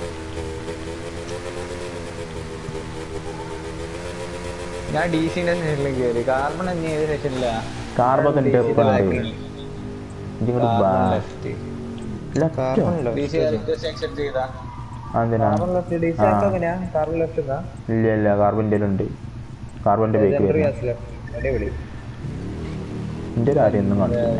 ഞാൻ ഡി സിന്റെ സ്റ്റേഷനിലേക്ക് കയറി കാർബൺ എന്നീ ഏത് സ്റ്റേഷനില്ല കാർബൊക്കെ എൻ്റെ ഒപ്പം ഉണ്ട് ഇങ്ങോട്ട് വാ carbon D C left accept ചെയ്താ അതെന്തിനാ കാർബൺ ലെഫ്റ്റ് ഡി സി ആ. എങ്ങനെയാ കാർബൺ ലെഫ്റ്റ് എന്നാ ഇല്ല ഇല്ല കാർബൻ്റെ ഉണ്ട് കാർബൻ്റെ ബേക്ക് വരുന്നത് ഗ്യാസ് ലെഫ്റ്റ് അടിപൊളി എൻ്റെ ഒരു ആരും ഒന്നും കാണിച്ചില്ല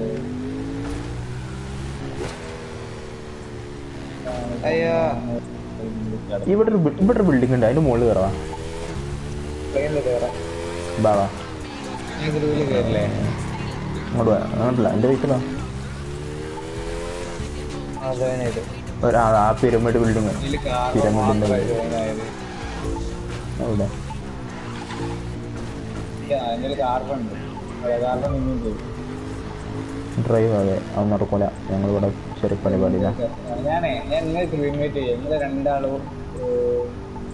അയ്യോ ഇവിടെ ഒരു ബി- ഇവിടെ ഒരു ബിൽഡിംഗ് ഉണ്ട് അതിന്റെ മുകളിൽ കയറാം ട്രെയിനിൽ കയറാം ബാ വാ ഞാൻ ഗ്രൂപ്പിൽ കയറില്ലേ അങ്ങോട്ട് വാ അങ്ങോട്ടല്ല എൻ്റെ വീട്ടിലാ അതെ ഇത് ഒരു ആ- ആ പിരമിഡ് ബിൽഡിംഗ് ഇതില് കാർബൺ പിരമിഡിന്റെ മാത്രമായി join ആയത്. അവിടെ ഇല്ല, അതിന്റെ ഒരു കാർബൺ ഉണ്ട് അതെ, കാർബൺ ഇനിയും പോയി ഡ്രൈവ് അതെ അത് നടക്കൂല ഞങ്ങളിവിടെ ചെറിയ പരിപാടിയില്ല ഞാനേ ഞാൻ ഇങ്ങനെ ക്രീമേറ്റ് ചെയ്യാം നിങ്ങളെ രണ്ടാളും ഏഹ്,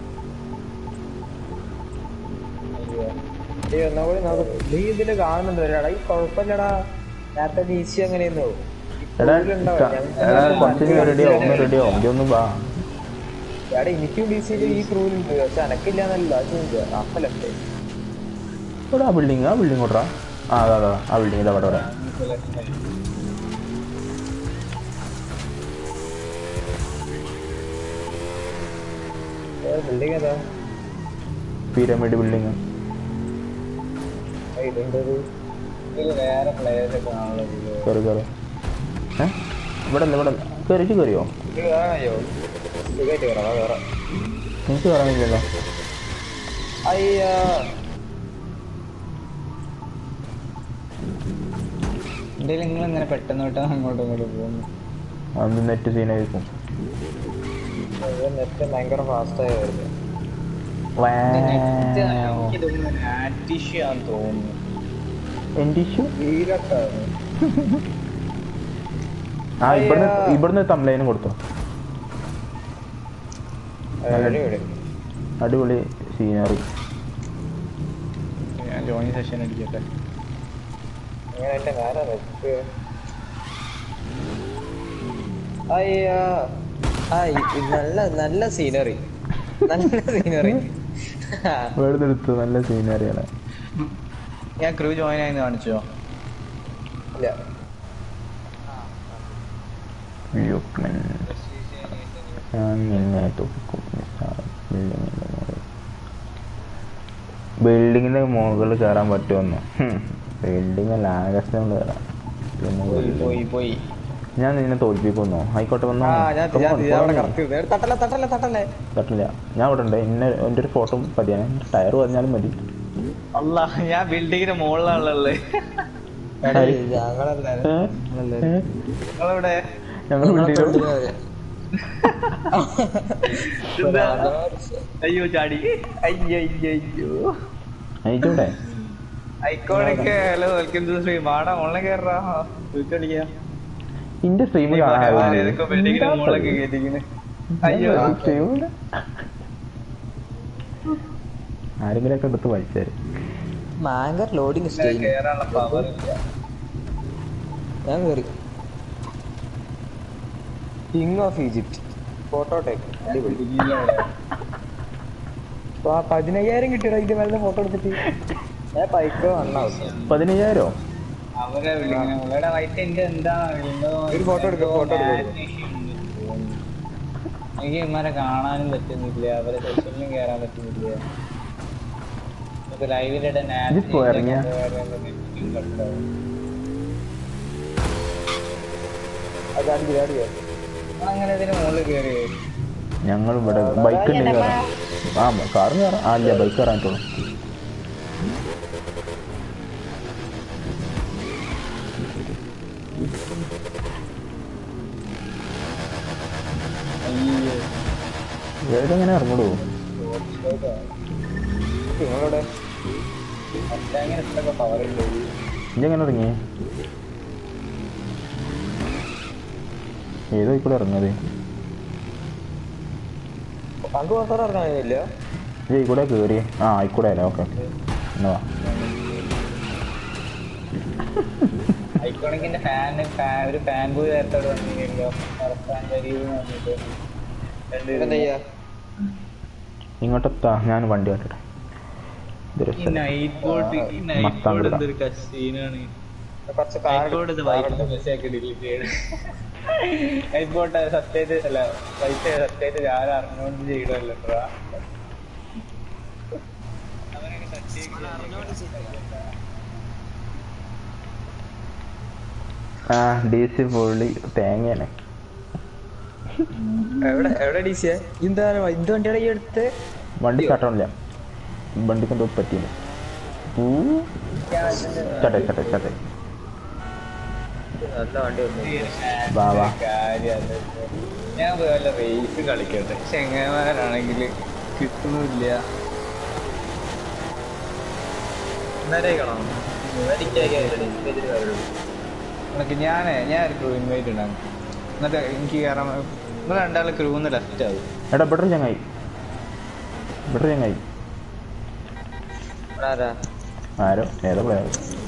അയ്യോ. അയ്യോ എന്നാ കൂടി നോക്ക് നീ ഇതില് കാണുന്നുണ്ട് ഒരാളെ ഈ കുഴപ്പമില്ലടാ നേരത്തെ ഡി സി അങ്ങനെയെന്നോ എടാ ക- എടാ കുറച്ച് റെഡിയോ ഒന്ന് റെഡിയോ ഒന്ന് വാ എടാ എനിക്കും ഡി സിയിൽ ഈ ക്രൂലുണ്ട് പക്ഷെ എനക്കില്ലാന്നല്ല അത് അപ്പലല്ലേ ഇവിടെ ആ ബിൽഡിങ് ആ ബിൽഡിംഗ് കൊണ്ടാ ആ അതാ അതാ ആ ബിൽഡിംഗ് ഇതാ അവിടെ അവിടെ ബിൽഡിംഗ് ഏതാ പിരമിഡ് ബിൽഡിങ് ആ, ഇതെന്തത് ഇതില് വേറെ പ്ലേയേഴ്സ് ഒക്കെ ആണല്ലോ ഇതില്. കയറി കയറി ഏ ഇവിടെ അല്ല ഇവിടെ കയറിച്ച് കയറിയോ ഇത് കാണായോ സുഖമായിട്ട് കയറാം വേറെ എനിക്ക് കയറാനില്ലല്ലോ അയ്യാ ഇതില് നിങ്ങൾ ഇങ്ങനെ പെട്ടെന്ന് പെട്ടെന്ന് അങ്ങോട്ടും ഇങ്ങോട്ടും പോകുന്നു അന്ന് നെറ്റ് സീനായിരിക്കും നെറ്റ് ഭയങ്കര ഫാസ്റ്റായി വരുന്നത് ഇതൊന്നും ആറ്റിഷ്യാന്ന് തോന്നുന്നു എൻ്റെ ഇഷ്യൂ വീരട്ടാണ് ആ ഇവിടുന്ന് അയ്യോ. ഇവിടുന്ന് തമ്മിലൈനും കൊടുത്തോ അടിപൊളി അടിപൊളി സീനറി ഞാൻ ജോയിൻ സെഷൻ അടിക്കട്ടെ അങ്ങനെ എന്റെ നേരെ നെറ്റ് അയ്യാ ആ ഇ- ഇത് നല്ല നല്ല സീനറി നല്ല സീനറി വെറുതെ എടുത്തു നല്ല സീനറിയാണ് ഞാൻ ക്രൂ ജോയിൻ ആയെന്ന് കാണിച്ചോ ഇല്ല ലുക്മൻ ഞാൻ നിന്നെ തോക്കും ബിൽഡിങ്ങിന്റെ മുകളിൽ ബിൽഡിങ്ങിന്റെ മുകളിൽ കയറാൻ പറ്റുമെന്നോ ബിൽഡിങ് അല്ല ആകാശത്തിൽ കയറാം പിന്നെ പോയി building. പോയി പോയി ഞാൻ നിന്നെ തോൽപ്പിക്കുന്നോ ആയിക്കോട്ടെ വന്നോ ആ ഞാൻ Come ഞാൻ on, ഞാൻ അവിടെ follow me. കറക്റ്റ് ചെയ്തു. എടാ, തട്ടല്ലേ തട്ടല്ലേ തട്ടല്ലേ പറ്റില്ല ഞാൻ ഇവിടെ ഉണ്ട് എന്നെ എൻ്റെ ഒരു ഫോട്ടോ പതിയാൻ ടയർ പറഞ്ഞാലും മതി അല്ല ഞാൻ ബിൽഡിങ്ങിന്റെ മുകളിലാണുള്ളത് എടാ, ആര്? ഞങ്ങളല്ലേ ഏ? ഏ? നിങ്ങളെവിടെ ഞങ്ങൾ ബിൽഡിങ്ങിൽ എന്താ? അയ്യോ ചാടി അയ്യോ അയ്യോ അയ്യോ അയച്ചോട്ടെ iconic hello welcome to stream ആടാ ഓൺലൈൻ കയറാ വിളിച്ചടിക്കാ ഇന്റെ സ്ട്രീം ബിൽഡിങ്ങിന്റെ മുകളിലൊക്കെ കയറ്റിങ്ങനെ അയ്യോ ആരെങ്കിലും ഒക്കെ എടുത്ത് വലിച്ചേര് മാങ്കർ ലോഡിംഗ് സ്റ്റേജ് കേറാനുള്ള പവർ ഇല്ല ഞാൻ കയറി king of Egypt photo take അടിപൊളി ബിൽഡിങ്ങിലവിടെ. അപ്പൊ ആ പതിനയ്യായിരം കിട്ടിയടാ ഇത് വെള്ളം ഫോട്ടോ എടുത്തിട്ട് ഞാൻ പൈക്കോ അണ്ണാവും പതിനയ്യായിരോ അവരെ വിളിങ്ങനെ അവളുടെ വൈറ്റ് എന്റെ എന്താ ഒരു photo എടുക്ക്, photo എടുക്ക്. എനിക്ക് ഇമാരെ കാണാനും പറ്റുന്നില്ല അവരെ സെഷനിലും കയറാൻ പറ്റുന്നില്ല നമുക്ക് ലൈവിലിടെ ഇതിപ്പോ ഇറങ്ങിയ? അത് അടിപൊളി അടിപൊളി അങ്ങനെ ഇതിന് മുകളിൽ കയറി ഞങ്ങൾ ഇവിടെ ബൈക്ക് ഉണ്ടെങ്കിൽ കയറാം ആ കാറ് കയറാം ആ ഇല്ല ബൈക്ക് കയറാൻ പറ്റുള്ളൂ അയ്യോ ഏതെങ്ങനെ ഇറങ്ങുള്ളൂ നിങ്ങളോടെ അങ്ങനെ ഇഷ്ടൊക്കെ പവർ ഉണ്ട് ഇതെങ്ങനെ ഇറങ്ങി ഏതോ ഇക്കൂടെ ഇറങ്ങത് പങ്ക് മാത്രം ഇറങ്ങാൻ കഴിയില്ല ഇത് ഇക്കൂടെ കയറി ആ ആയിക്കൂടെ അല്ലേ ഓക്കെ ഓക്കെ എന്നാ വാ. ഐക്കോണിക്കിന്റെ ഫാൻ ഒരു ഫാൻ ബോയ് നേരത്തോട് വന്നില്ലല്ലോ ഫാൻ വരിക വന്നിട്ട് രണ്ട് എന്താ ചെയ്യാ ഇങ്ങോട്ടെത്താ ഞാൻ വണ്ടി കാട്ടട്ടെ ഇതൊരു ഈ നൈറ്റ് ബോട്ട് ഈ നൈറ്റ് മസ്താൻ ബോട്ട് കൊടുക്കാം. എന്തൊരു കസീനാണ് കുറച്ച് നൈറ്റ് ബോട്ട് ഇത് വൈറ്റ് മെസ്സേജ് ഡിലീറ്റ് ചെയ്യണം നൈറ്റ് ബോട്ട് സത്യമായിട്ട് അല്ല വൈറ്റ് സത്യമായിട്ട് ഞാൻ അറിഞ്ഞുകൊണ്ട് ചെയ്യണമല്ലോ അവനൊക്കെ സത്യം ആ ഡി സി പൊള്ളി തേങ്ങയാണ് എവിടെ എവിടെ ഡി സിയാ എന്താ എന്ത് വണ്ടിയാണ് ഈ എടുത്ത് വണ്ടി ചട്ടമില്ല വണ്ടിക്ക് എന്തോ പറ്റിയില്ല ഊ. ചട്ടെ ചട്ടെ ചട്ടെ നല്ല വണ്ടി വന്നു വാ, വാ. കാര്യമാണ് ഞാൻ പോയി വല്ല റേസ് കളിക്കട്ടെ ചെങ്ങന്മാരാണെങ്കിൽ കിട്ടുന്നില്ല നിനക്ക് ഞാനേ ഞാൻ ഒരു ക്രൂ ഇൻവൈറ്റ് ഉണ്ടാകും എന്നിട്ട് എനിക്ക് കയറാൻ നിങ്ങൾ രണ്ടാളും ക്രൂന്ന് ലെഫ്റ്റ് ആവും എടാ ബെറ്റർ ചങ്ങായി ബെറ്റർ ചങ്ങായി ആരോ ഏതോ പ്ലെയർ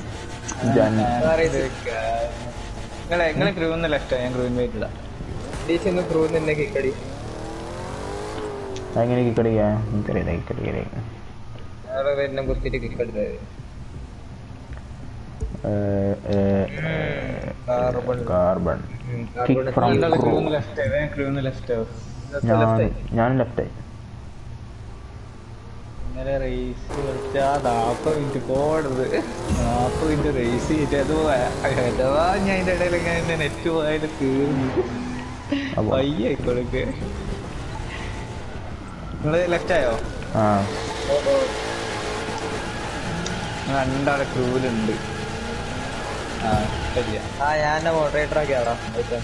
നിങ്ങളെ നിങ്ങളെ ക്രൂന്ന് ലെഫ്റ്റ് ഞാൻ ക്രൂ ഇൻവൈറ്റ് ഇടാം ഡി സി ഒന്ന് ക്രൂ തന്നെ കിക്കടി എങ്ങനെ കിക്കടിക്കാ എനിക്കറിയില്ല കിക്കടിക്കലേ അവിടെ വരുന്ന കുത്തിട്ട് കിക്കടി കാർബൺ കാർബൺ കിക്ക് ഫ്രം രണ്ടാള് ക്രൂ ക്രൂന്ന് ലെഫ്റ്റ് ആവും ക്രൂന്ന് ലെഫ്റ്റ് ആവും ഞാൻ ഞാൻ ലെഫ്റ്റ് ഇന്നലെ റേസ് കളിച്ച നാപ്പത് മിനിറ്റ് പോടത് നാപ്പത് മിനിറ്റ് റേസ് ചെയ്തിട്ട് അത് അഥവാ ഞാൻ അതിന്റെ ഇടയിൽ ഇങ്ങനെ നെറ്റ് പോയാൽ തീർന്നു അപ്പൊ വയ്യ ഇക്കൊടുക്ക് നിങ്ങള് ലെഫ്റ്റ് ആയോ ആ നിങ്ങൾ രണ്ടാളെ ക്രൂലുണ്ട് ആ ശരിയാ ആ ഞാൻ മോഡറേറ്റർ ആക്കി അവിടെ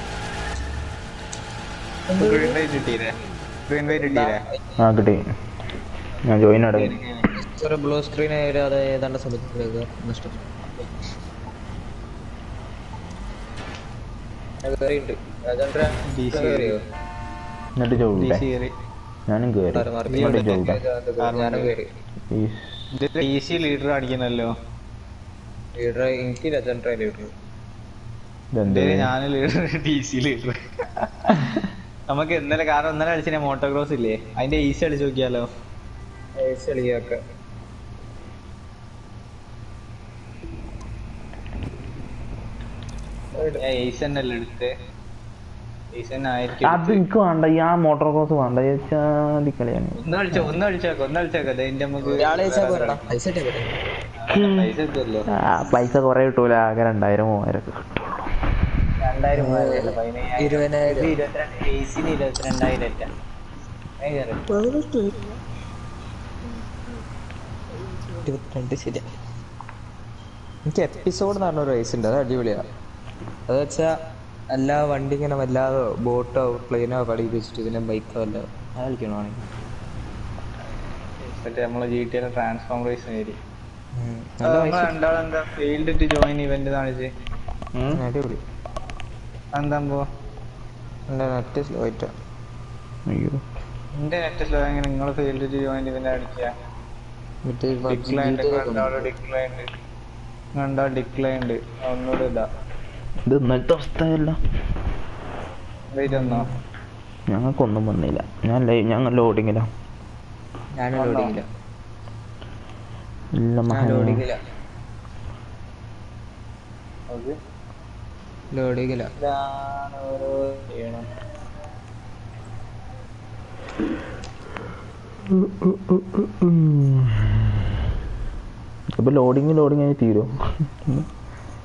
ഗ്രീൻ ലൈറ്റ് കിട്ടിയില്ലേ ഗ്രീൻ ലൈറ്റ് കിട്ടിയില്ലേ ആ കിട്ടി ഞാൻ ജോയിൻ അടങ്ങി ഒരു ബ്ലൂ സ്ക്രീൻ അത് ഏതാണ്ട് സമയത്തിലേക്ക് നഷ്ടം കയറിയുണ്ട് DC കയറിയോ എന്നിട്ട് ഡി ചോദിട്ടെ സി കയറി ഞാനും കയറി മാറി, മാറി. എന്നിട്ട് ചോദിട്ടെ ഞാനും കയറി ഡി സി ലീഡർ അടിക്കുന്നല്ലോ ലീഡർ എനിക്ക് ലെജൻഡർ ലീഡർ ഇതെന്ത് ഞാൻ ലീഡർ ഡി സി ലീഡർ നമുക്ക് ഇന്നലെ കാരണം ഇന്നലെ അടിച്ച മോട്ടോക്രോസ് ഇല്ലേ അതിന്റെ ഈസി അടിച്ചു നോക്കിയാലോ കളിയൊക്കെ ഞാൻ ഈസ് തന്നെ അല്ലേ എടുത്ത് ഈസ് തന്നെ ആയിരിക്കും അത് എടുത്ത്. എനിക്ക് വേണ്ട ഈ ആ മോട്ടോർ കോഴ്സ് വേണ്ട ചാതി കളിയാണ് ഒന്ന് കളിച്ചോ ഒന്ന് കളിച്ചേക്കോ ഒന്ന് കളിച്ചേക്കോ അതിന്റെ നമുക്ക് ഒരാളെ പൈസ ഇട്ടേ പോരെ. പൈസ എത്തുമല്ലോ ആ, പൈസ കുറെ കിട്ടൂല ആകെ രണ്ടായിരം മൂവായിരം ഒക്കെ കിട്ടുള്ളൂ രണ്ടായിരം മൂവായിരം പതിനയ്യായിരം ഇരുപതിനായിരം ഇത് ഇരുപത്തിരണ്ട് ഈസിന് ഇരുപത്തിരണ്ടായിരം അറ്റ ഇരുപത്തിരണ്ട് ശരിയാ എനിക്ക് എപ്പിസോഡ് എന്ന് പറഞ്ഞ ഒരു റേസ് ഉണ്ട് അത് അടിപൊളിയാ അത് വെച്ചാ എല്ലാ വണ്ടി ഇങ്ങനെ വല്ലാതെ ബോട്ടോ പ്ലെയിനോ കളി വെച്ചിട്ട് പിന്നെ ബൈക്കോ അല്ല അത് കളിക്കണമാണെങ്കിൽ മറ്റേ നമ്മളെ G T L transform race കയറി നല്ല പൈസ രണ്ടാളും എന്താ ഫീൽഡ് ടു ജോയിൻ ഇവന്റ് കാണിച്ച് ഉം. അടിപൊളി എന്താ പോ എൻ്റെ നെറ്റ് സ്ലോ ആയിട്ടാ അയ്യോ എന്റെ നെറ്റ് സ്ലോ എങ്ങനെ നിങ്ങൾ ഫീൽഡ് ടു ജോയിൻ ഇവന്റ് അടിച്ചാ മറ്റേ ഡിക്ലൈൻഡ് രണ്ടാളും ഡിക്ലൈൻഡ് രണ്ടാൾ ഡിക്ലൈൻഡ് ഒന്നുകൂടെ ഇതാ ഇത് ഇന്നലത്തെ അവസ്ഥയല്ല വെയിറ്റ് ഒന്നോ ഞങ്ങൾക്കൊന്നും വന്നില്ല ഞാൻ ലൈ- ഞങ്ങൾ ലോഡിങ്ങില ഞാൻ വന്നോ? ലോഡിങ്ങില്ല ഇല്ല ഞാൻ മഹാ ലോഡിങ്ങില്ല അത് ലോഡിങ്ങില്ല ഇതാണ് ഓരോ ചെയ്യണം ഇപ്പൊ ലോഡിങ് ലോഡിങ് ആയി തീരോ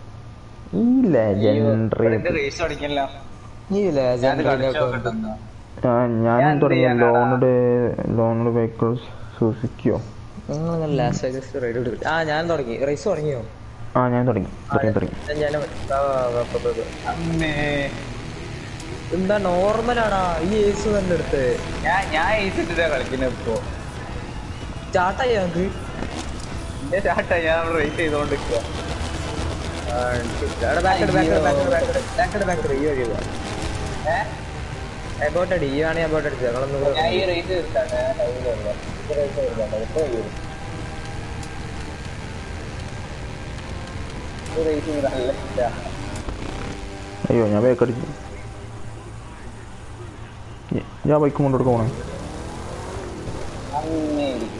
ഈ ലെജൻഡറി റേസ് അടിക്കല്ലോ ഈ ഞാൻ കളിച്ചു നോക്കട്ടെ ഞാനും ഞാൻ തുടങ്ങി എന്ത് ചെയ്യാനാടാ? ലോണഡ് ലോണഡ് വെഹിക്കിൾസ് സുസുക്കിയോ നിങ്ങൾ ലാസ്റ്റ് ആഗസ്റ്റ് റൈഡ് എടുക്കും ആ ഞാൻ തുടങ്ങി റേസ് തുടങ്ങിയോ ആ ഞാൻ തുടങ്ങി തുടങ്ങി തുടങ്ങി ഞാൻ ആ, ആ, ആ, ആ. അമ്മേ എന്താ നോർമലാടാ ഈ ഏസ് തന്നെ എടുത്ത് ഞാൻ ഞാൻ ഏസിട്ടാ കളിക്കുന്നത് ഇപ്പൊ സ്റ്റാർട്ടായി ഞങ്ങക്ക് എന്റെ ചാട്ട ഞാൻ റേസ് ചെയ്തോണ്ടിരിക്കുക എബോട്ട് അടി ഈ ആണ് എബോട്ട് അടിച്ചത് ഞങ്ങളൊന്ന് ഞാൻ ഈ റേസ് എടുത്താണ് റേസ് എടുത്താണ് ഇപ്പൊ ചെയ്യും റേസ് നല്ല ഇഷ്ടാ. അയ്യോ ഞാൻ ബേക്ക് അടിച്ചു ഞ- ഞാൻ ബൈക്ക് കൊണ്ടുകൊടുക്ക പോണേ അങ്ങനെ ഇരിക്കും.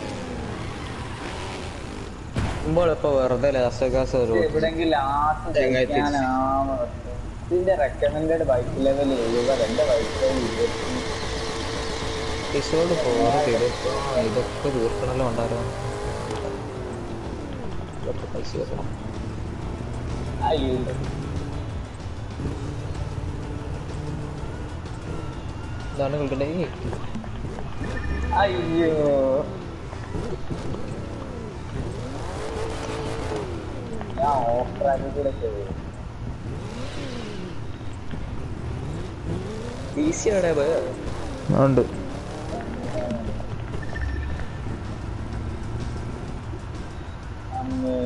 മുമ്പോൾ ഇപ്പൊ വെറുതെ ലാസ്റ്റ് കാസ് ഇത് എവിടെയെങ്കിലും ലാസ്റ്റ് ചങ്ങായി തിരിച്ച്. ജയിക്കാനാണ് ഇതിന്റെ റെക്കമെൻഡഡ് ബൈക്ക് ലെവൽ എഴുപത് എന്റെ ബൈക്ക് ലെവൽ ഇരുപത്തി എപ്പിസോഡ് ഫോർ ചെയ്തപ്പോ ഇതൊക്കെ തീർക്കണല്ലോ ഉണ്ടാലോ ഇതൊക്കെ പൈസ വെക്കണം അയ്യോ ഇതാണ് കളിക്കണ്ടേ അയ്യോ ഞാൻ ഓഫ് ട്രാക്കിൽ കൂടെ ചെയ്തു ഈസി ആണ് ഉണ്ട് അമ്മേ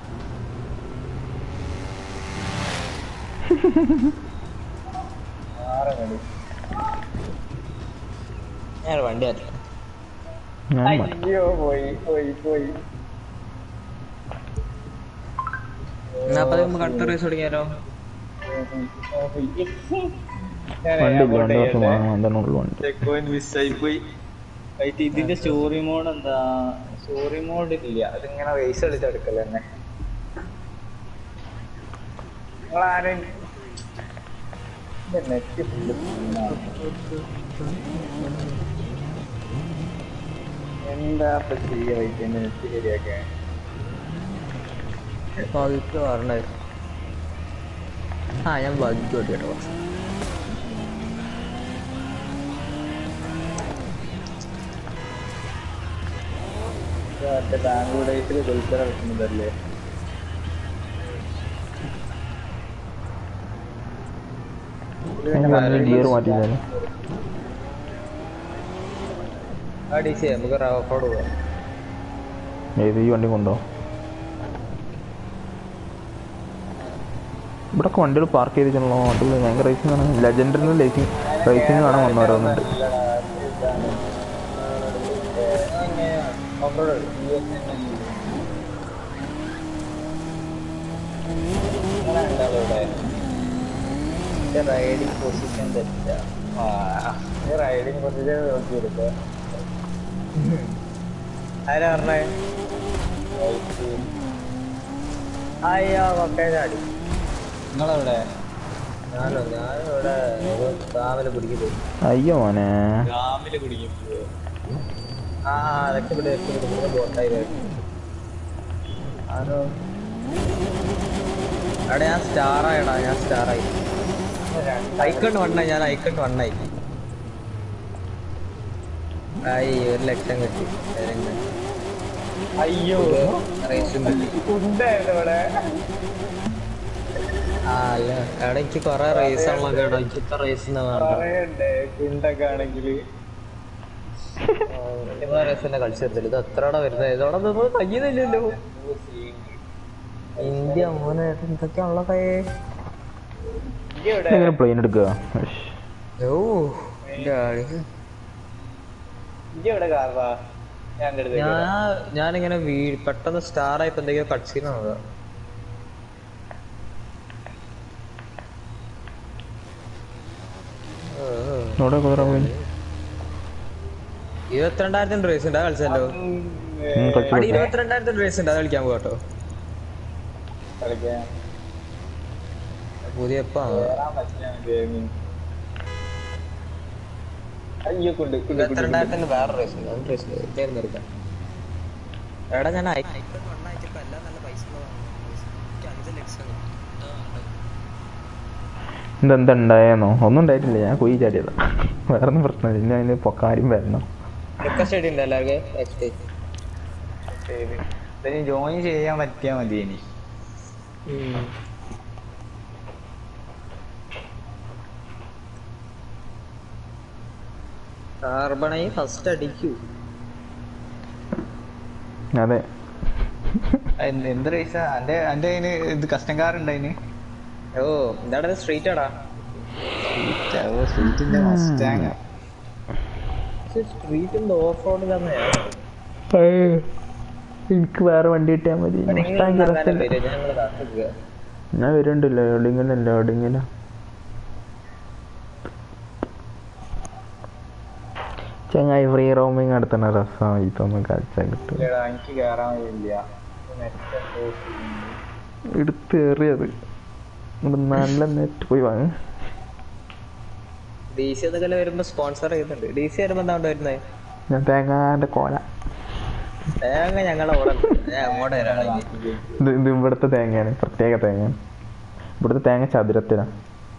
ആറ് മണി ഞാൻ വണ്ടി ആറ്റില്ല ഞാൻ മതി. അയ്യോ പോയി പോയി പോയി എന്നാ അപ്പൊ നമുക്ക് അടുത്ത റേസ് തുടങ്ങിയാലോ വണ്ടി ഇല്ല രണ്ട് വർഷം വാങ്ങാൻ തന്നെ ഉള്ളു വണ്ടി മിസ്സായി പോയി ഇതിന്റെ സ്റ്റോറി മോഡ് എന്താ സ്റ്റോറി മോഡ് ഇല്ല അതിങ്ങനെ റേസ് കളിച്ചെടുക്കൽ തന്നെ നിങ്ങളാരും നെറ്റ് എന്താ ഇപ്പൊ ചെയ്യാ ഇതിന്റെ നെറ്റ് ശരിയാക്കാൻ പതുക്കെ പറഞ്ഞ ആ ഞാൻ ബഗ് ഓടി കേട്ടോ മറ്റേ ബാംഗ്ലൂർ ഡേയ്സിൽ ദുൽഖർ കളിക്കുന്നതല്ലേ ഗിയർ മാറ്റിയില്ലേ ആ ഡി സി നമുക്ക് റഫോർഡ് പോവാം ഏത് ഈ വണ്ടി കൊണ്ടോ ഇവിടൊക്കെ വണ്ടികൾ പാർക്ക് ചെയ്തിട്ടുള്ളോ അടിപൊളി ഭയങ്കര റേസിംഗ് ആണ് ലെജൻഡറിന് റേസിംഗ് റേസിംഗ് കാണാൻ വന്നവരോന്നുണ്ട് റൈഡിങ് പൊസിഷൻ തെറ്റാ റൈഡിങ് പൊസിഷൻ നോക്കി എടുക്കുക ആരാ പറഞ്ഞേ അയ്യോ ഒക്കെ ചാടി നിങ്ങളെവിടെ ഞാനോ ഞാനിവിടെ താമര പിടിക്കുന്നത് അയ്യോ മോനെ രാവിലെ കുടിക്കും ആ അതൊക്കെ ഇവിടെ രക്ഷപ്പെടുന്നത് ബോട്ടായി ആരോ അവിടെ ഞാൻ സ്റ്റാർ ആയടാ ഞാൻ സ്റ്റാർ ആയി ഐക്കൺ വണ്ണായി ഞാൻ ഐക്കൺ വണ്ണായി ആയി ഒരു ലക്ഷം കിട്ടി അയ്യോ റേസും കിട്ടി ഉണ്ടായിരുന്നു ഇവിടെ ആ അല്ല അവിടെ എനിക്ക് കൊറേ റേസ് ആണല്ലോ കേട്ടോ എനിക്ക് ഇത്ര റേസ് വേണ്ട പറയണ്ടേ കുണ്ടൊക്കെ ആണെങ്കില് റേസ് തന്നെ കളിച്ചെടുത്തില്ല ഇത് എത്രടാ വരുന്നത് ഇതോടെ നമ്മൾ കഴിയുന്നില്ലല്ലോ ഇന്ത്യ മോനെ എന്തൊക്കെയാണല്ലോ കൈ ഇയ്യ് എവിടെ? എങ്ങനെ പ്ലെയിൻ എടുക്കുക ഉഷ്. ഓ എന്റെ ആളി. ഇയ്യ് എവിടെ കാർവാ? ഞാൻ എൻ്റെ അടുത്തേക്ക് വരാം. ഞാൻ ഞാനിങ്ങനെ വീ പെട്ടെന്ന് സ്റ്റാർ ആയപ്പോ എന്തൊക്കെയോ കട്സീനാണ് അവിടെ കുതിര പോയി ഇരുപത്തിരണ്ടായിരത്തിന്റെ റേസ് ഉണ്ട് അത് കളിച്ചല്ലോ ഉം, കളിച്ചു അവിടെ കളിച്ചു. ഇരുപത്തിരണ്ടായിരത്തിന്റെ റേസ് ഉണ്ട് അത് കളിക്കാൻ പോകട്ടോ കളിക്കാൻ. പുതിയ എപ്പാ കേറാൻ പറ്റില്ല gaming. അയ്യോ കുണ്ട് കുണ്ട് കുണ്ട് കുണ്ട്. ഇരുപത്തിരണ്ടായിരത്തിന്റെ വേറെ റേസ് ഉണ്ട് അത് റേസ് എടുക്കാം എടാ ഞാൻ ഐക്കൺ ഇതെന്താ ഉണ്ടായെന്നോ ഒന്നും ഉണ്ടായിട്ടില്ല ഞാൻ കുയി ചാടിയതാ വേറെ ഒന്നും പ്രശ്നമില്ല ഇനി അതിന് പൊക്കാരും വരണം റിക്വസ്റ്റ് ഇട്ടിട്ടുണ്ട് എല്ലാവർക്കും എക്സ്പേ ശരി ഇതിന് ജോയിൻ ചെയ്യാൻ പറ്റിയാ മതി ഇനി കാർബണൈ ഫസ്റ്റ് അടിക്കൂ അതെ എന്ത് എന്ത് റേസ അന്റെ അന്റെ അതിന് ഇത് കസ്റ്റം കാർ ഉണ്ട് അതിന് ഓ എന്താണ് സ്ട്രീറ്റ് ആടാ സ്ട്രീറ്റിന്റെ മസ്റ്റാങ് സ്ട്രീറ്റിന്റെ ഓഫ് റോഡ് തന്നെ എനിക്ക് വേറെ വണ്ടി കിട്ടിയാൽ മതി Mustang രസമില്ല. ഞങ്ങൾ കാത്തിക്കുക ഞാൻ വരുന്നുണ്ടല്ലോ ലോഡിങ്ങിലല്ല ലോഡിങ്ങില ചങ്ങായി ഫ്രീ റോമിങ് നടത്തുന്ന രസമാണ് ഇതൊന്നും കളിച്ചാൽ കിട്ടും ഇല്ലടാ എനിക്ക് കേറാൻ കഴിയില്ല നെറ്റ് എടുത്തേറിയത് ഇവിടെ നല്ല നെറ്റ് പോയി വാങ്ങ ഡി സി എന്നൊക്കെ വരുമ്പോ സ്പോൺസർ ചെയ്യുന്നുണ്ട് ഡി സി വരുമ്പോ എന്താ വരുന്നത് ഞാൻ തേങ്ങാന്റെ കോല തേങ്ങ ഞങ്ങളെ കൂടെ ഉണ്ട്. ഞാൻ അങ്ങോട്ട് വരാണെങ്കിൽ ഇത് ഇത് ഇവിടുത്തെ തേങ്ങയാണ് പ്രത്യേക തേങ്ങയാണ് ഇവിടുത്തെ തേങ്ങ ചതുരത്തിലാണ്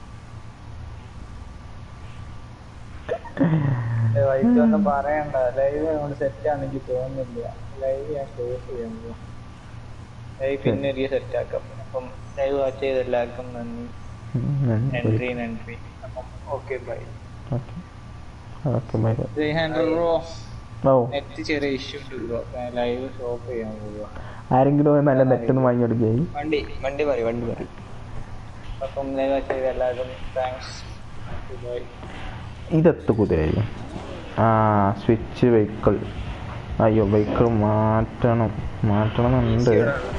വൈറ്റൊന്നും പറയണ്ട ലൈവ് നമ്മൾ സെറ്റ് ആണെങ്കിൽ തോന്നുന്നില്ല ലൈവ് ഞാൻ സ്റ്റോപ്പ് ചെയ്യാൻ പോവാ ലൈവ് പിന്നെ ഒരു സെറ്റ് ആക്കാം അപ്പം ലൈവ് വാച്ച് ചെയ്ത എല്ലാവർക്കും നന്ദി എൻട്രി എൻട്രി അപ്പം okay bye okay bye three hundred റോ ഓ നെറ്റ് ചെറിയ ഇഷ്യൂ ഉണ്ട് ലൈവ് സ്റ്റോപ്പ് ചെയ്യാൻ പോവുക ആരെങ്കിലും ഒരു നല്ല നെറ്റ് ഒന്ന് വാങ്ങി കൊടുക്കുകയായി വണ്ടി വണ്ടി പറയും വണ്ടി പറയും അപ്പം ലൈവ് വാച്ച് ചെയ്ത എല്ലാവർക്കും താങ്ക്സ് ബൈ ഇതെത്ത് കുതിരയായി ആ സ്വിച്ച് വെഹിക്കിൾ അയ്യോ വെഹിക്കിൾ മാറ്റണം മാറ്റണം എന്നുണ്ട്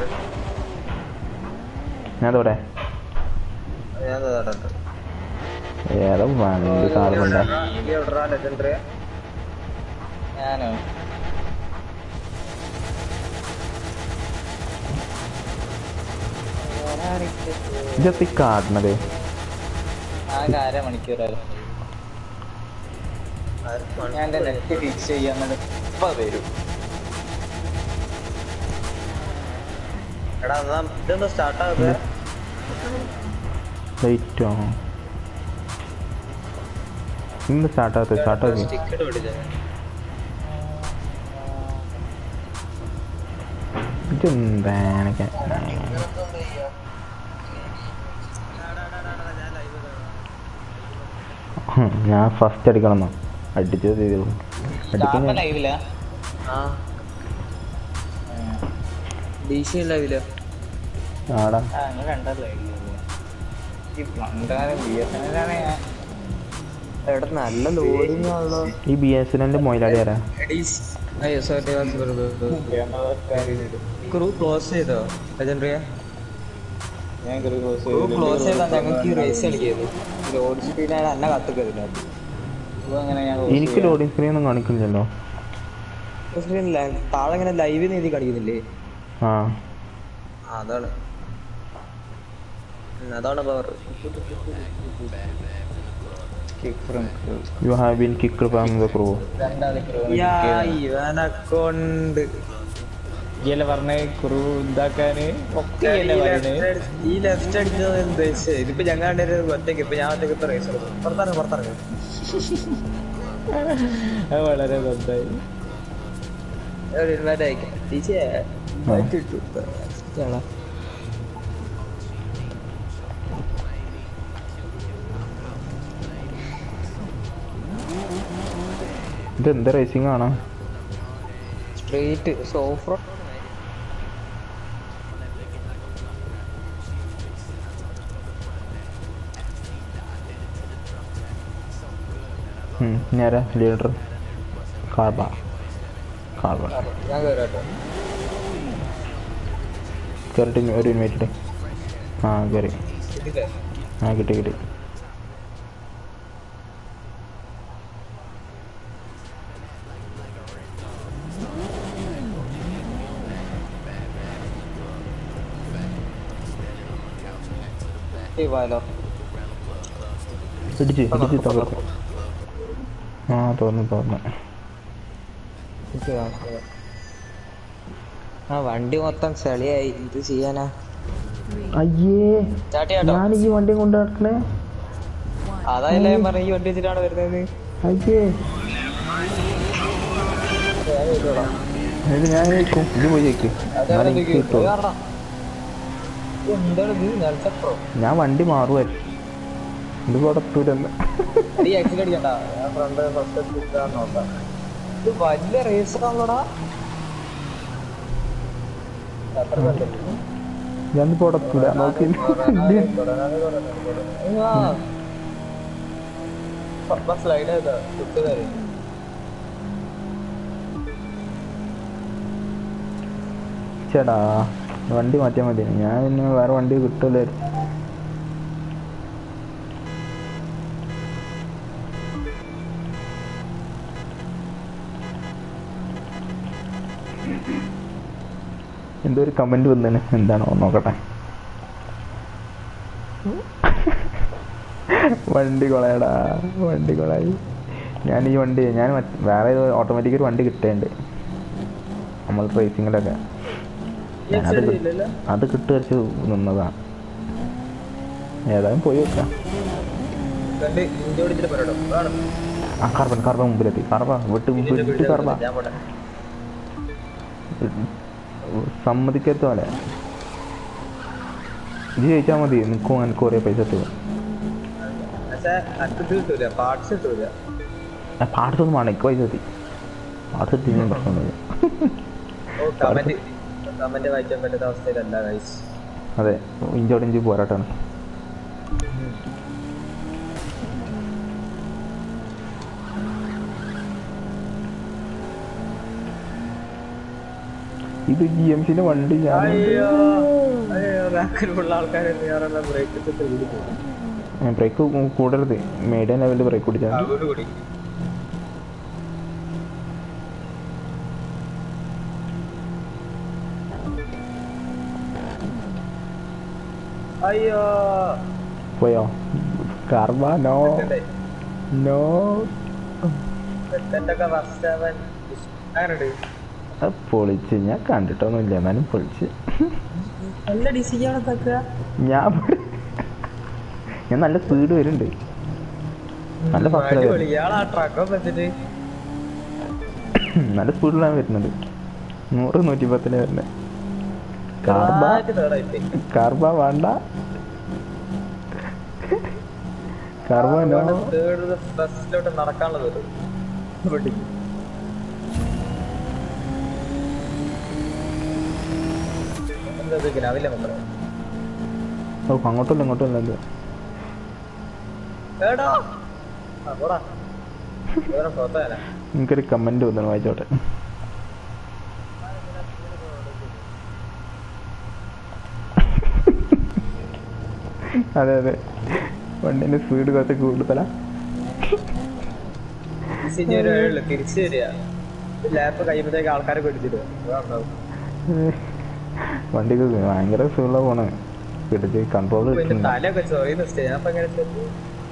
ഞാൻ തോടെ ഞാൻ തടണ്ട് ഏതാ വണ്ടി കാർബണ്ട ലെജൻഡറി ഞാനോ ഇതെത്തി കാട്ടണത് ആകെ അരമണിക്കൂറായിരുന്നു ഞാൻ എന്റെ നെറ്റ് ഫിക്സ് ചെയ്യാൻ ഇപ്പൊ വരും എടാ എന്നാ ഇതൊന്ന് സ്റ്റാർട്ട് ആകുക ലൈറ്റോ ഇന്ന് സ്റ്റാർട്ടാകത്ത് സ്റ്റാർട്ടാക്കി ടിക്കറ്റ് പിടിച്ചേ ഇതെന്താണൊക്കെ ഞാൻ ഫസ്റ്റ് അടിക്കണം എന്നോ അടിച്ചത് ചെയ്തു അടിക്കുന്ന ലൈവില്ല ആ ഡി സി ലൈവില് ആടാ ആ നിങ്ങൾ രണ്ടാം ലൈവില്ല ഈ പണ്ടാരം ബി എസ് എൻ എല്ലാണ് ഞാൻ എവിടെ നല്ല ലോഡിങ് ആണല്ലോ ഈ ബി എസ് എൻ്റെ മൊയിലാളി ആരാ ക്രൂ ക്ലോസ് ചെയ്തോ ലെജൻഡറിയ ഞാൻ ക്ലോസ് ക്രൂ ക്ലോസ് ചെയ്താ ഞങ്ങൾക്ക് ഈ റേസ് കളിക്കുന്നത് ലോഡ് സ്പീഡാണ് എന്നെ കത്തുക്കരുത് അങ്ങനെ ഞാൻ എനിക്ക് ലോഡിംഗ് സ്ക്രീൻ ഒന്നും കാണിക്കുന്നില്ലല്ലോ സ്ക്രീനില്ല താഴെ ഇങ്ങനെ ലൈവ് നീതി കാണിക്കുന്നില്ലേ ആ ആ, അതാണ് ഉം, അതാണ് power you have been kicked from the crew ഇവനെ കൊണ്ട് ഇയല്ലേ പറഞ്ഞ കുറു ഇതാക്കാന് ഒക്കെ ഇയല്ലേ പറയുന്നത് ഈ ലെഫ്റ്റ് അടിച്ചത് എന്ത് ഇതിപ്പോ ഞങ്ങൾ ഒറ്റയ്ക്ക് ഇപ്പൊ ഞാൻ ഒറ്റയ്ക്ക് ഇപ്പൊ റേസ് പുറത്തിറങ്ങും പുറത്തിറങ്ങും അത് വളരെ നന്നായി ഒരു ഇൻവൈറ്റ് അയക്കാം ടീച്ചേ ഇൻവൈറ്റ് ഇട്ടു ഇയാളാ. ഇത് എന്ത് റേസിംഗ് ആണ് സ്ട്രേറ്റ് ഓഫ് റോഡ് ഞാനാ ലീഡർ കാർബ കാർബ ഞാൻ കയറാട്ടോ കയറിട്ട് ഒരു ഇൻവൈറ്റ് ആ കയറി ഇതില്ലേ ആ കിട്ടി കിട്ടി ഈ വാലോ ഇടിച്ച് ഇടിച്ച് തകർത്തു ആ തോന്നുന്നു തോന്നുന്നു ഇത് കാണിക്കുക. ആ വണ്ടി മൊത്തം ചെളിയായി ഇത് ചെയ്യാനാ അയ്യേ സ്റ്റാർട്ട് ചെയ്യാട്ടോ ഞാൻ ഈ വണ്ടി കൊണ്ട് നടക്കണേ അതായല്ലേ ഞാൻ പറഞ്ഞ ഈ വണ്ടി വെച്ചിട്ടാണ് വരുന്നത് അയ്യേ ഇത് ഞാൻ ചോദിക്കും ഇത് പോയി ചോദിക്കും അതാണ് എനിക്ക് ഇത് കിട്ടുമോ കാരണം എന്താണ് ഇത് നെൽസപ്രോ ഞാൻ വണ്ടി മാറുമായിരുന്നു ഇത് കൊടുത്തൂരെന്ന് ഈ ആക്സിഡന്റ് അടിക്കണ്ട ഞാൻ ഫ്രണ്ട് ഫസ്റ്റ് എത്തിക്കാൻ നോക്കാം ഇത് വലിയ റേസ് ആണല്ലോടാ അത്ര കണ്ടില്ല ഞാൻ കൊടുത്തൂല നോക്കി സ്ലൈഡ് ചെയ്താ കുത്തുകാരി ചേടാ വണ്ടി മാറ്റിയാൽ മതി ഞാൻ പിന്നെ വേറെ വണ്ടി കിട്ടില്ലായിരുന്നു എന്തോ ഒരു കമന്റ് വന്നേന് എന്താണോ നോക്കട്ടെ വണ്ടി കൊളയടാ വണ്ടി കൊളായി ഞാൻ ഈ വണ്ടി ഞാൻ മറ്റ് വേറെ ഓട്ടോമാറ്റിക് ഒരു വണ്ടി കിട്ടേണ്ട് നമ്മൾ റേസിങ്ങിലൊക്കെ ഞാനത് കി- അത് കിട്ടുവച്ച് നിന്നതാണ് ഏതായാലും പോയി വെക്കാം കണ്ട് ഇഞ്ചി ഓടിച്ചിട്ട് പറയട്ടോ വേണം ആ കാർബൺ കാർബൺ മുമ്പിലെത്തി കാർബ വിട്ട് വിട്ട് കാർബ ഞാൻ പോട്ടെ സമ്മതിക്കത്ത പോലെ ഇത് ചോദിച്ചാൽ മതി നിൽക്കും എനിക്ക് കുറേ പൈസ തരും പക്ഷെ അനക്ക് ഇത് കിട്ടൂല പാർട്സ് കിട്ടൂല പാടത്തൊന്നും വേണം എനിക്ക് പൈസ മതി പാടത്ത് എത്തിയും പ്രശ്നമൊന്നുമില്ല ഓ കമന്റ് കമന്റ് വായിക്കാൻ പറ്റാത്ത അവസ്ഥയിലല്ല ഗൈസ് അതെ ഇഞ്ചോട് ഇഞ്ച് പോരാട്ടാണ് ഇത് ജി എം സിന്റെ വണ്ടി ഞാൻ അയ്യോ അയ്യോ ബാക്കിലുള്ള ആൾക്കാർ വേറെല്ലാം ബ്രേക്ക് ഇട്ടിട്ട് വീട് പോകും ബ്രേക്ക് കൂടരുത് മീഡിയം ലെവലിൽ ബ്രേക്ക് പിടിച്ചാൽ മതി. അതുകൊണ്ട് കൂടി അയ്യോ പോയോ കാർബ നോ നോ എന്റെ ഫസ്റ്റ് അവൻ അങ്ങനെയുണ്ട് അത് പൊളിച്ച് ഞാൻ കണ്ടിട്ടൊന്നുമില്ല എന്നാലും പൊളിച്ച് നല്ല ഡിസിജാണ് തക്കുക ഞാൻ ഇവിടെ- ഞാൻ നല്ല സ്പീഡ് വരുന്നുണ്ട് നല്ല ഫസ്റ്റ് അടിപൊളി ഇയാളാ ട്രക്കൊക്കെ വെച്ചിട്ട് നല്ല സ്പീഡിലാണ് വരുന്നത് നൂറ് നൂറ്റി പത്തിലെ വരുന്നത് കാർബ ചെറുതായിട്ട് third ആയിപ്പോയി. കാർബ വേണ്ട കാർബ നോ അതുകൊണ്ട് third ഫസ്റ്റിലോട്ട് നടക്കാനുള്ളത് വരും. വണ്ടിക്ക്. എന്താ ഇത് ഗ്രാവിലെ മക്കളെ? ഓ അങ്ങോട്ടല്ല ഇങ്ങോട്ടല്ല എന്ത് എടാ. ആ, പോടാ. വേറെ photo തരാം. എനിക്കൊരു കമന്റ് വന്നു വായിച്ചോട്ടെ അതെ അതെ വണ്ടിന്റെ സ്പീഡ് കുറച്ച് കൂടുതലാ തിരിച്ച് ഇനി ഒരു വഴിയുള്ളൂ. തിരിച്ച് വരിക ലാപ്പ് കഴിയുമ്പോഴത്തേക്ക് ആൾക്കാരെ പിടിച്ചിട്ട് വണ്ടിക്ക് ഭയങ്കര സ്പീഡിലാ പോണേ പിടിച്ച് കൺട്രോൾ പിന്നെ കിട്ടുന്നില്ല തലയൊക്കെ ചൊറിയുന്ന സ്റ്റേ ഞാൻ എങ്ങനെ ചെന്ന്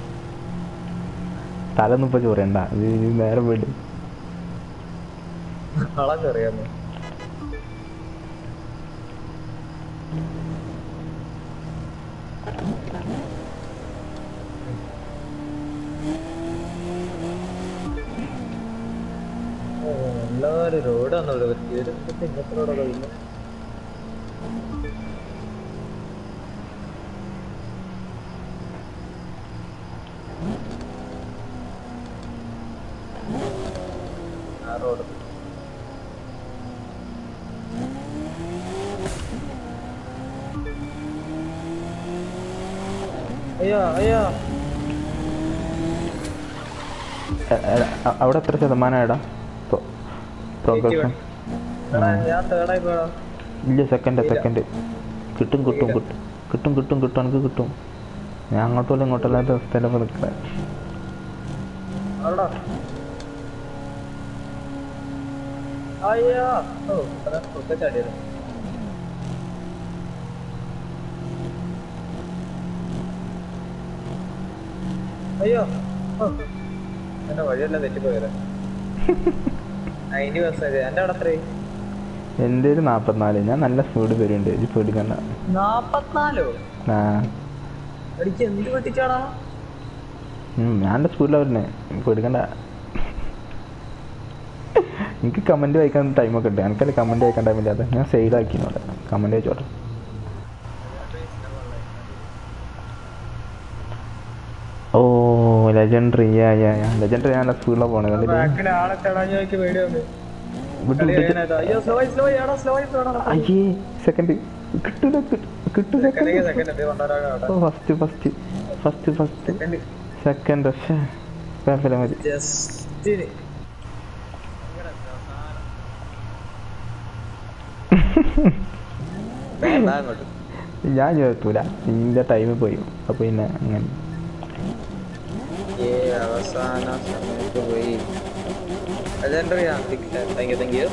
തലൊന്നും ഇപ്പൊ ചോറയണ്ട ഇത് ഇനി നേരെ വീട് ആളെ ചൊറിയാന്ന് എല്ലാവരും റോഡ് വന്നുള്ളൂ ഇങ്ങനത്തെ റോഡൊക്കെ പിന്നെ ആ റോഡ് അയ്യോ അയ്യോ എ- എ- അ- അവിടെ എത്ര ശതമാനം എടാ പ്രോഗ്രസ് എടാ ഞാൻ തേർഡായി പോയടാ ഇല്ല സെക്കൻഡ് ഇല്ല. സെക്കൻഡ് കിട്ടും കിട്ടും കിട്ടും കിട്ടും കിട്ടും കിട്ടും എനിക്ക് കിട്ടും ഞാൻ അങ്ങോട്ടും ഇങ്ങോട്ടല്ലാത്ത അവസ്ഥയിലൊക്കെ നിൽക്കണേ ആരടാ അയ്യോ ഓ അതാ ഒക്കെ ചാടിയത് അയ്യോ ഓ എന്റെ വഴിയെല്ലാം തെറ്റിപ്പോയത് അതിന്റെ ബസ് എന്റെ അവിടെ എത്രയായി എൻ്റെ ഒരു നാൽപ്പത്തിനാല് ഞാൻ നല്ല സ്പീഡ് വരുന്നുണ്ട് ഈ പേടിക്കണ്ട നാപ്പത്തിനാലോ ആ അടിക്ക് എന്ത് പറ്റിച്ചാടാ ഉം, ഞാൻ എൻ്റെ സ്പീഡിലാണ് വരുന്നത് പേടിക്കണ്ട എനിക്ക് കമൻറ്റ് വായിക്കാൻ ടൈമൊക്കെ ഉണ്ട് എനിക്കല്ലേ കമൻറ്റ് വായിക്കാൻ ടൈമില്ലാതെ ഞാൻ സൈഡാക്കി അവിടെ കമൻറ്റ് വായിച്ചോട്ടെ ഓ legendary yeah yeah yeah legendary ഞാൻ സ്പീഡിലാണ് പോണത് കണ്ടില്ലേ ബാക്കിൽ ആളെ തടാഞ്ഞു നോക്കി പേടിയാണ് വിട്ടു കളി വിട്ടു കഴിയാനായതാ. അയ്യോ സ്ലോ സ്ലോ ആണോ സ്ലോ ആണോ അയ്യേ സെക്കൻഡ് കിട്ടൂല കിട്ടു സെക്കൻഡ് സെക്കൻഡ് എത്തി കൊണ്ടുവരാൻ അവിടെ first first first first second second പക്ഷേ കുഴപ്പമില്ല മതി ജസ്റ്റിന് അങ്ങോട്ട് ഞാൻ ചേർത്തൂല നിന്റെ ടൈമിൽ പോയി അപ്പൊ പിന്നെ അങ്ങനെ ഏ അവസാന സമയത്ത് പോയി legendary thank you thank you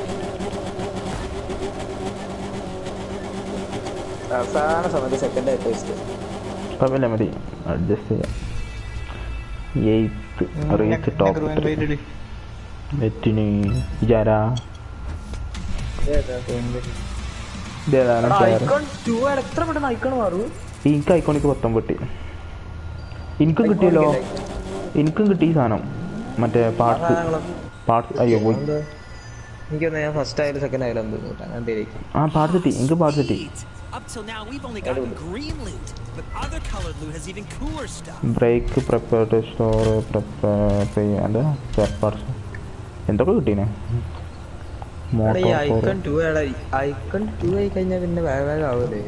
അവസാന സമയത്ത് സെക്കൻഡ് ആയിട്ട് വെച്ചിട്ട് കുഴപ്പമില്ല മതി അഡ്ജസ്റ്റ് ചെയ്യാം എയ്ത്ത് റീച്ച് ടോപ്പ് വെറ്റിന് ജര ഇതേതാണ് ജര ഐക്കൺ ടു എത്ര പെട്ടെന്ന് ഐക്കൺ മാറും എനിക്ക് ഐക്കോണിക്ക് പത്തൊമ്പത് കിട്ടി എനിക്കും കിട്ടിയല്ലോ എനിക്കും കിട്ടി ഈ സാധനം മറ്റേ പാർട്സ് പാർട്സ് അയ്യോ പോയി എനിക്കൊന്ന് ഞാൻ ഫസ്റ്റ് ആയാലും സെക്കൻഡ് ആയാലും എന്ത് തോന്നുന്നു അങ്ങനെ എന്തെങ്കിലും ആ പാർട്സ് കിട്ടി എനിക്ക് പാർട്സ് കിട്ടി Up till now, we've only gotten green loot, but other colored loot has even cooler stuff. Brake prepare store prepare എന്താ സ്പെയർ പാർട്സ് എന്തൊക്കെ കിട്ടീനെ ഈ motor icon two icon two ആയി കഴിഞ്ഞാൽ പിന്നെ വേഗം വേഗം ആവൂലേ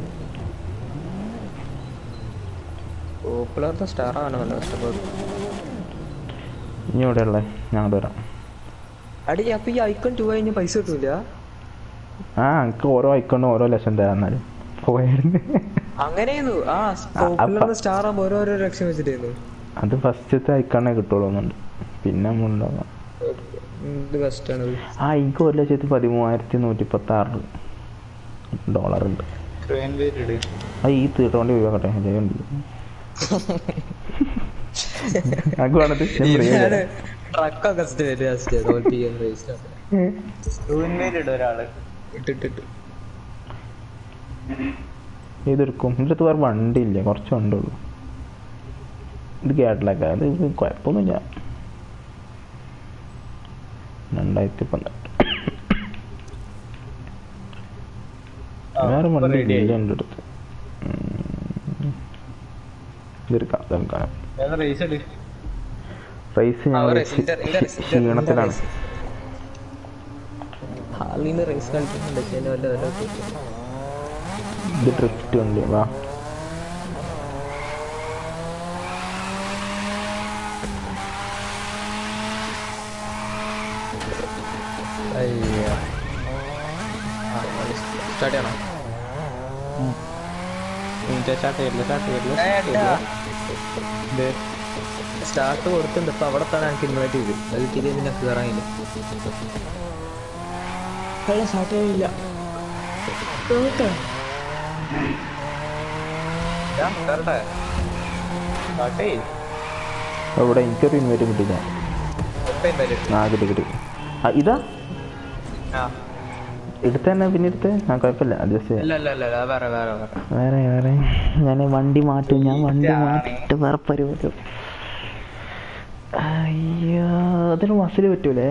പോപ്പുലർ സ്റ്റാർ ആവണമല്ലോ ഇഷ്ടപ്പെടും ഇനി എവിടെയുള്ളത് ഞാൻ അങ്ങോട്ട് വരാം അടി അപ്പൊ ഈ ഐക്കൺ ടു കഴിഞ്ഞ് പൈസ കിട്ടൂല ആ എനിക്ക് ഓരോ ഐക്കോണും ഓരോ ലക്ഷം തരാന്നാലും പോയായിരുന്നു അങ്ങനെയായിരുന്നു ആ പോപ്പുലർ സ്റ്റാർ ആകുമ്പോ ഓരോരോ ലക്ഷം വെച്ചിട്ടായിരുന്നു അത് ഫസ്റ്റത്തെ ഐക്കണേ കിട്ടുള്ളൂ എന്നുണ്ട് പിന്നെ ഉണ്ടാകാം ഇത് ബെസ്റ്റ് ആണ് ആ എനിക്ക് ഒരു ലക്ഷത്തി പതിമൂവായിരത്തി നൂറ്റി പത്തി ആറ് ഡോളർ ഉണ്ട് ട്രെയിൻ പേര് ഇട് അത് ഈ തീട്ടോണ്ടി ഒഴിവാക്കട്ടെ ജയുണ്ട് എനിക്ക് വേണത് ഞാൻ free ആയി ട്രക്കൊക്കെ തോൽപ്പിക്കാൻ രജിസ്റ്റർ ട്രെയിൻ പേര് ഇട് ഒരാള് ഇട്ടിട്ടിട്ട് ഇതെടുക്കും ഇതിൻ്റെ അടുത്ത് വേറെ വണ്ടി ഇല്ല കുറച്ച് വണ്ടി ഉള്ളൂ ഇത് കേട്ടിലൊക്കെ അത് കുഴപ്പമൊന്നുമില്ല രണ്ടായിരത്തി പന്ത്രണ്ട് വേറെ വണ്ടി ഇല്ല എൻ്റെ അടുത്ത് ഉം. ഇതെടുക്കാം ഇതെടുക്കാം ഏതാ റേസ് ഇട് റൈസ് ഞാൻ വെച്ച് ക്ഷീണത്തിലാണ് ഹാളിന്ന് റേസ് കളിക്കുന്നുണ്ട് പക്ഷേ അതിന് വല്ല വല്ല ഇത് ഡ്രിഫ്റ്റ് വണ്ടി വാ അയ്യോ സ്റ്റാർട്ട് ചെയ്യണം സ്റ്റാർട്ട് കൊടുത്തിട്ടുണ്ട് ഇപ്പൊ അവിടെ തന്നെ എനിക്ക് ഇൻവൈറ്റ് ചെയ്തു അത് കിട്ടിയ പിന്നെ കയറാനില്ല അല്ല സ്റ്റാർട്ട് ചെയ്യില്ല അവിടെ എനിക്കൊരു ഇൻവൈറ്റ് കിട്ടില്ല ആ കിട്ടി കിട്ടി ആ ഇതാ എടുത്ത തന്നെ പിന്നെ എടുത്ത് ആ കുഴപ്പമില്ല അഡ്ജസ്റ്റ് ചെയ്യാം അല്ല അല്ല അല്ല അല്ല, വേറെ വേറെ വേറെ വേറെ വേറെ ഞാൻ വണ്ടി മാറ്റും ഞാൻ വണ്ടി മാറ്റിട്ട് വേറെ പരിപാടി അയ്യോ അതിന് മസിൽ പറ്റൂലേ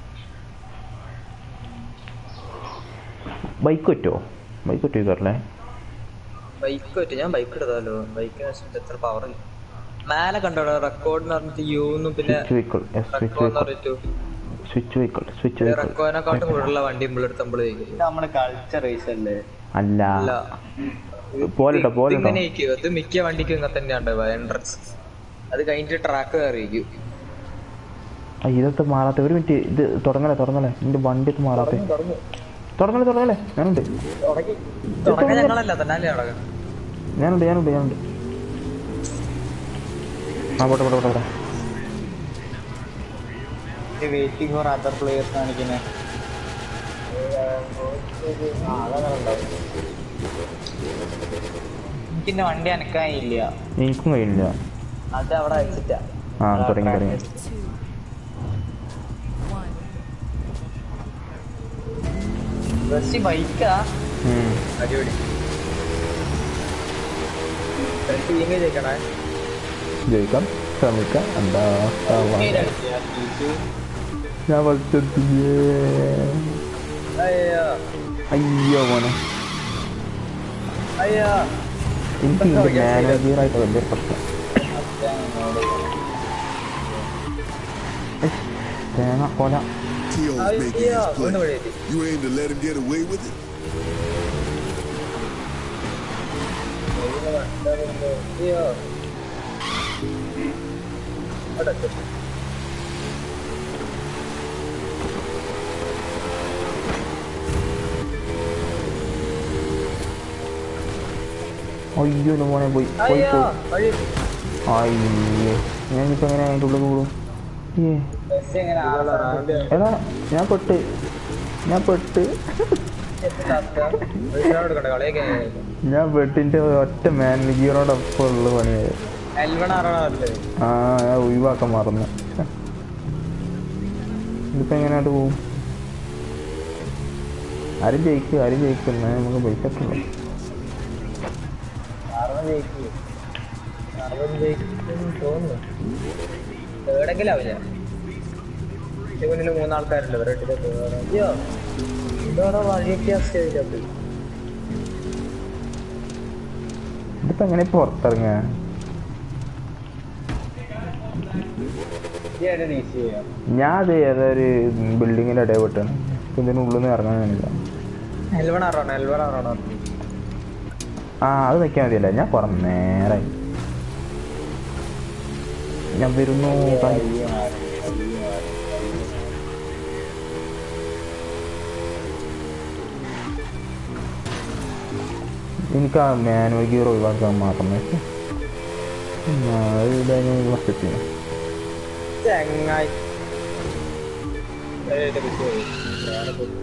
ബൈക്ക് പറ്റുമോ ബൈക്ക് പറ്റുമോ കയറല്ലേ ബൈക്ക് പറ്റും ഞാൻ ബൈക്ക് എടുത്താലോ ബൈക്കിന് വെച്ചിട്ട് എത്ര പവർ മേലെ കണ്ടോ റെക്കോർഡ് എന്ന് പറഞ്ഞിട്ട് യൂന്നും പിന്നെ സ്വിച്ച് വെഹിക്കിൾ സ്വിച്ച് റെക്കോ എന്ന് വെഹിക്കിൾ പറഞ്ഞിട്ട് സ്വിച്ച് വെഹിക്കിൾ സ്വിച്ച് വെഹിക്കിൾ റെക്കോനെക്കാട്ടും കൂടുതലുള്ള വണ്ടി നമ്മളെടുത്ത് നമ്മള് ഇത് നമ്മള് കളിച്ച റേസ് അല്ലേ അല്ല അല്ല പോലെട്ടോ പോലെട്ടോ ഇങ്ങനെ ഇരിക്കും അത് മിക്ക വണ്ടിക്കും ഇങ്ങനെ തന്നെയാണ് എൻട്രൻസ് അത് കഴിഞ്ഞിട്ട് ട്രാക്ക് കയറിയിരിക്കും ആ, ഇതൊക്കെ മാറാത്ത ഒരു മിനിറ്റ് ഇത് തുടങ്ങലേ തുടങ്ങലേ എന്റെ വണ്ടി ഒക്കെ മാറാത്ത തുടങ്ങലേ തുടങ്ങലേ ഞാനുണ്ട് തുടങ്ങാൻ ഞങ്ങളല്ല തന്നെ തുടങ്ങാം ഞാനുണ്ട് ഞാനുണ്ട് ഞാനുണ്ട് ആ പോട്ടെ പോട്ടെ പോട്ടെ പോട്ടെ വെയിറ്റിംഗ് ഫോർ അതർ പ്ലേയേഴ്സ് കാണിക്കുന്നേ എനിക്കിന്റെ വണ്ടി അനക്കാനില്ല എനിക്കും കഴിയില്ല അത് അവിടെ വെച്ചിട്ടാ ആ തുടങ്ങി തുടങ്ങി ബസ് ബൈക്കാ ഉം. അടിപൊളി ടീമേ ജയിക്കണേ ജയിക്കാം ശ്രമിക്കാം എന്താ അവസ്ഥ? ഞാൻ ഫസ്റ്റ് എത്തിയേ അയ്യോ അയ്യോ മോനെ അയ്യോ എനിക്ക് ഇതിന്റെ മാനേജറായിട്ട് വലിയ പ്രശ്നം ഇഷ്, തേങ്ങ കൊല Tio's making അയ്യോ his ഒന്ന് play. വഴിയേറ്റി You aim to let him get away with it? അയ്യോ അവിടെ എത്തി. അയ്യോ ഇത് മോനെ പോയി പോയി അയ്യോ പോയി വഴി അയ്യേ ഞാനിപ്പോ എങ്ങനെ അതിൻ്റെ ഉള്ളിൽ കൂടും ഏ ബസ് എങ്ങനെ ആളാണ് എടാ ഞാൻ പെട്ട് ഞാൻ പെട്ട് എടുക്കണ്ട കളിയൊക്കെ ഞാൻ പെട്ടിന്റെ ഒറ്റ മാനേജറോടൊപ്പം ഉള്ള പണിയായി എൽവൺ ആറാണല്ലേ ആ ഞാൻ ഒഴിവാക്കാൻ മറന്നു ഛെ. ഇതിപ്പോ എങ്ങനെയായിട്ട് പോവും ആരും ജയിക്കും ആരും ജയിക്കും എന്നാ നമുക്ക് പൈസ കിട്ടുള്ളൂ അറുപത് ജയിക്കും അറുപത് ജയിക്കും തോന്നുന്നു തേടെങ്കിലും ആവില്ല ഇതിന്റെ മുന്നിൽ മൂന്നാൾക്കാരുണ്ട് ഇവരെ ഇട്ടിട്ട് തേർഡ്. അയ്യോ ഇതോടെ വഴിയൊക്കെ സ്റ്റേജിലൊക്കെ ഇതിപ്പോ എങ്ങനെ പുറത്തിറങ്ങാ ഈയായിട്ട് ഡി സി ചെയ്യാം ഞാൻ അത് ഏതൊരു ബിൽഡിങ്ങിന്റെ ഇടയിൽ പെട്ടാണ് ഇപ്പൊ ഇതിനുള്ളിൽ നിന്ന് ഇറങ്ങാൻ കഴിയില്ല എൽവൺ ആറാണോ എൽവൺ ആറാണോ ആ അത് വെക്കാൻ മതിയല്ല ഞാൻ കുറെ നേരായി ഞാൻ വരുന്നു കായ്. എനിക്ക് ആ മാനുവൽ ഗിയർ ഒഴിവാക്കാൻ മാത്രമേ വർഷത്തിന് ചെങ്ങായി ഏയ് ഇത് വിട്ടുപോയി. വേറെ പോയി.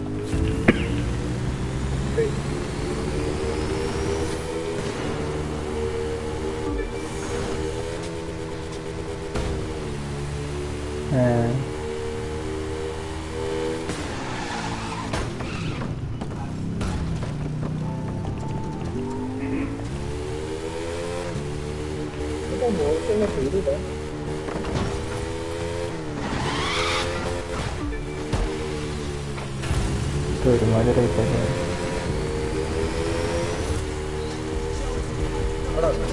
ഇപ്പൊ മോശം ചെയ്തില്ല ഒരുമാതിരി റേറ്റ് അവിടെ വന്നു.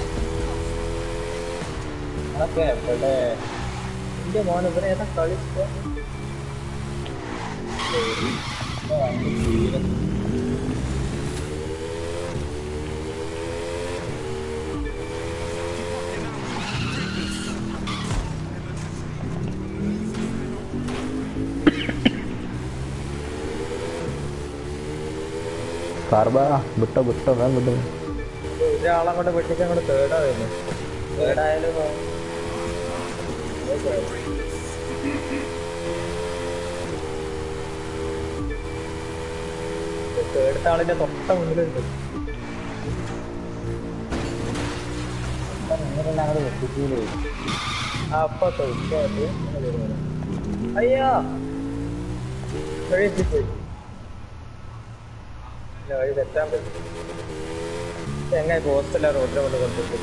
അതൊക്കെ എവിടെ എന്റെ മോൻ ഇവിടെ ഏതാ കളിച്ച കാർബാ വിട്ടോ വിട്ടോ വേഗം വിട്ടോ ഒരാളങ്ങോട്ട് വെട്ടിക്ക് അങ്ങോട്ട് തേർഡാ വരുന്നു തേർഡായാലും തേർഡത്തെ ആളിന്റെ തൊട്ട മുന്നിലുണ്ട് അങ്ങോട്ട് വെട്ടിക്കൂലേ അപ്പൊ തൊഴിച്ചു അയ്യോ വഴി എത്തിപ്പോയി ഇല്ല, വഴി തെറ്റാൻ പറ്റും എങ്ങനെ പോസ്റ്റല്ല റോഡിനെ കൊണ്ട് കൊണ്ടിട്ട്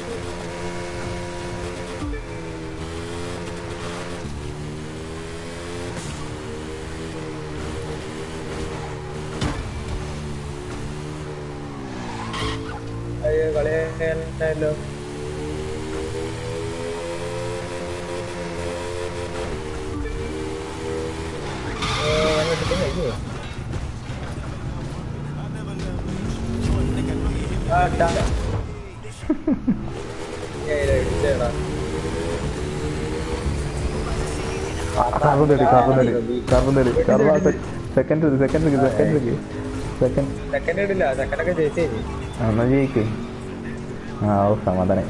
അയ്യോ കളിയല്ലോ അയ്യോ ആ ടാ ഏയ് ഇടിച്ചേടാ കാർബൺ തടി കാർബൺ തടി കാർബൺ തടി carbon second second second second second ഇടില്ല സെക്കൻഡൊക്കെ ജയിച്ചേ എന്നാ ജയിക്ക് ആ ഓ സമാധാനം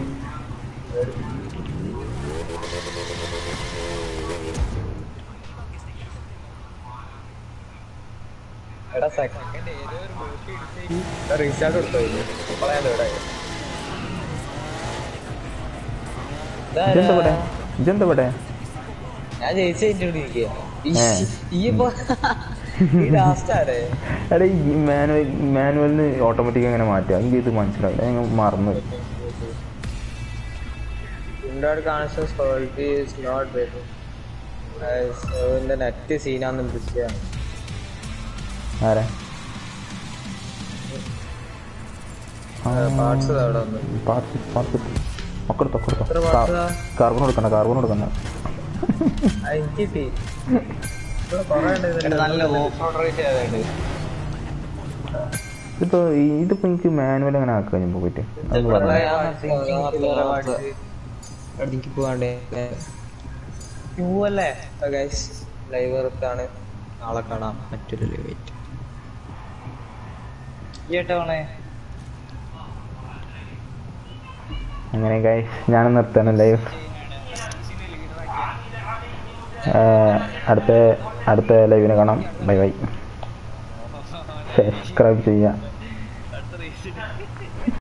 എടാ സെക്കൻഡ് ഏതോ ഒരു ബൂട്ടി ഇടിച്ച് റീസ്റ്റാർട്ട് കൊടുത്തോ ഇപ്പോഴാ ഞാൻ ഇവിടെ ഇജെന്താ ഇവിടെ ഇജെന്താ ഇവിടെ ഞാൻ ജയിച്ചു കഴിഞ്ഞിട്ട് ഏ. ഈ ഇപ്പൊ ഈ ലാസ്റ്റ് ആരെ എടാ ഈ മാനുവൽ മാനുവലിന് ഓട്ടോമാറ്റിക് എങ്ങനെ മാറ്റുക എനിക്ക് ഇത് മനസ്സിലായില്ല ഞാൻ മറന്നു പോയി. Android connections quality is not very ഇതിന്റെ നെറ്റ് സീനാന്ന് വിളിക്കുകയാണ് ആരെ പാർട്സ് അവിടെ വന്നു പാർട്സ് പാർട്സ് ഒക്കെടുത്തോ ഒക്കെടുത്തോ എത്ര parts ആ? കാർബൺ കൊടുക്കണ്ട കാർബൺ കൊടുക്കണ്ട എനിക്ക് കിട്ടി ഇവിടെ കുറേ ഉണ്ട് എടാ, ഇതിന്റെ നല്ല ഓഫ് റോഡ് റേസ് ചെയ്തുണ്ട് ഇതിപ്പോ ഈ- ഇതിപ്പോ എനിക്ക് മാനുവൽ അങ്ങനെ ആക്കുക ഞാൻ പോയിട്ട് അത് പറഞ്ഞു എനിക്ക് പോവാണ്ടേ ക്യൂ അല്ലേ ഗൈസ് ലൈവ് വർത്താണ് നാളെ കാണാം മറ്റൊരു ലൈവ് ആയിട്ട് ഈ ഏട്ടാണേ അങ്ങനെ ഗൈസ് ഞാൻ നിർത്തണം ലൈവ് അടുത്ത അടുത്ത ലൈവിന് കാണാം ബൈ ബൈ സബ്സ്ക്രൈബ് ചെയ്യാം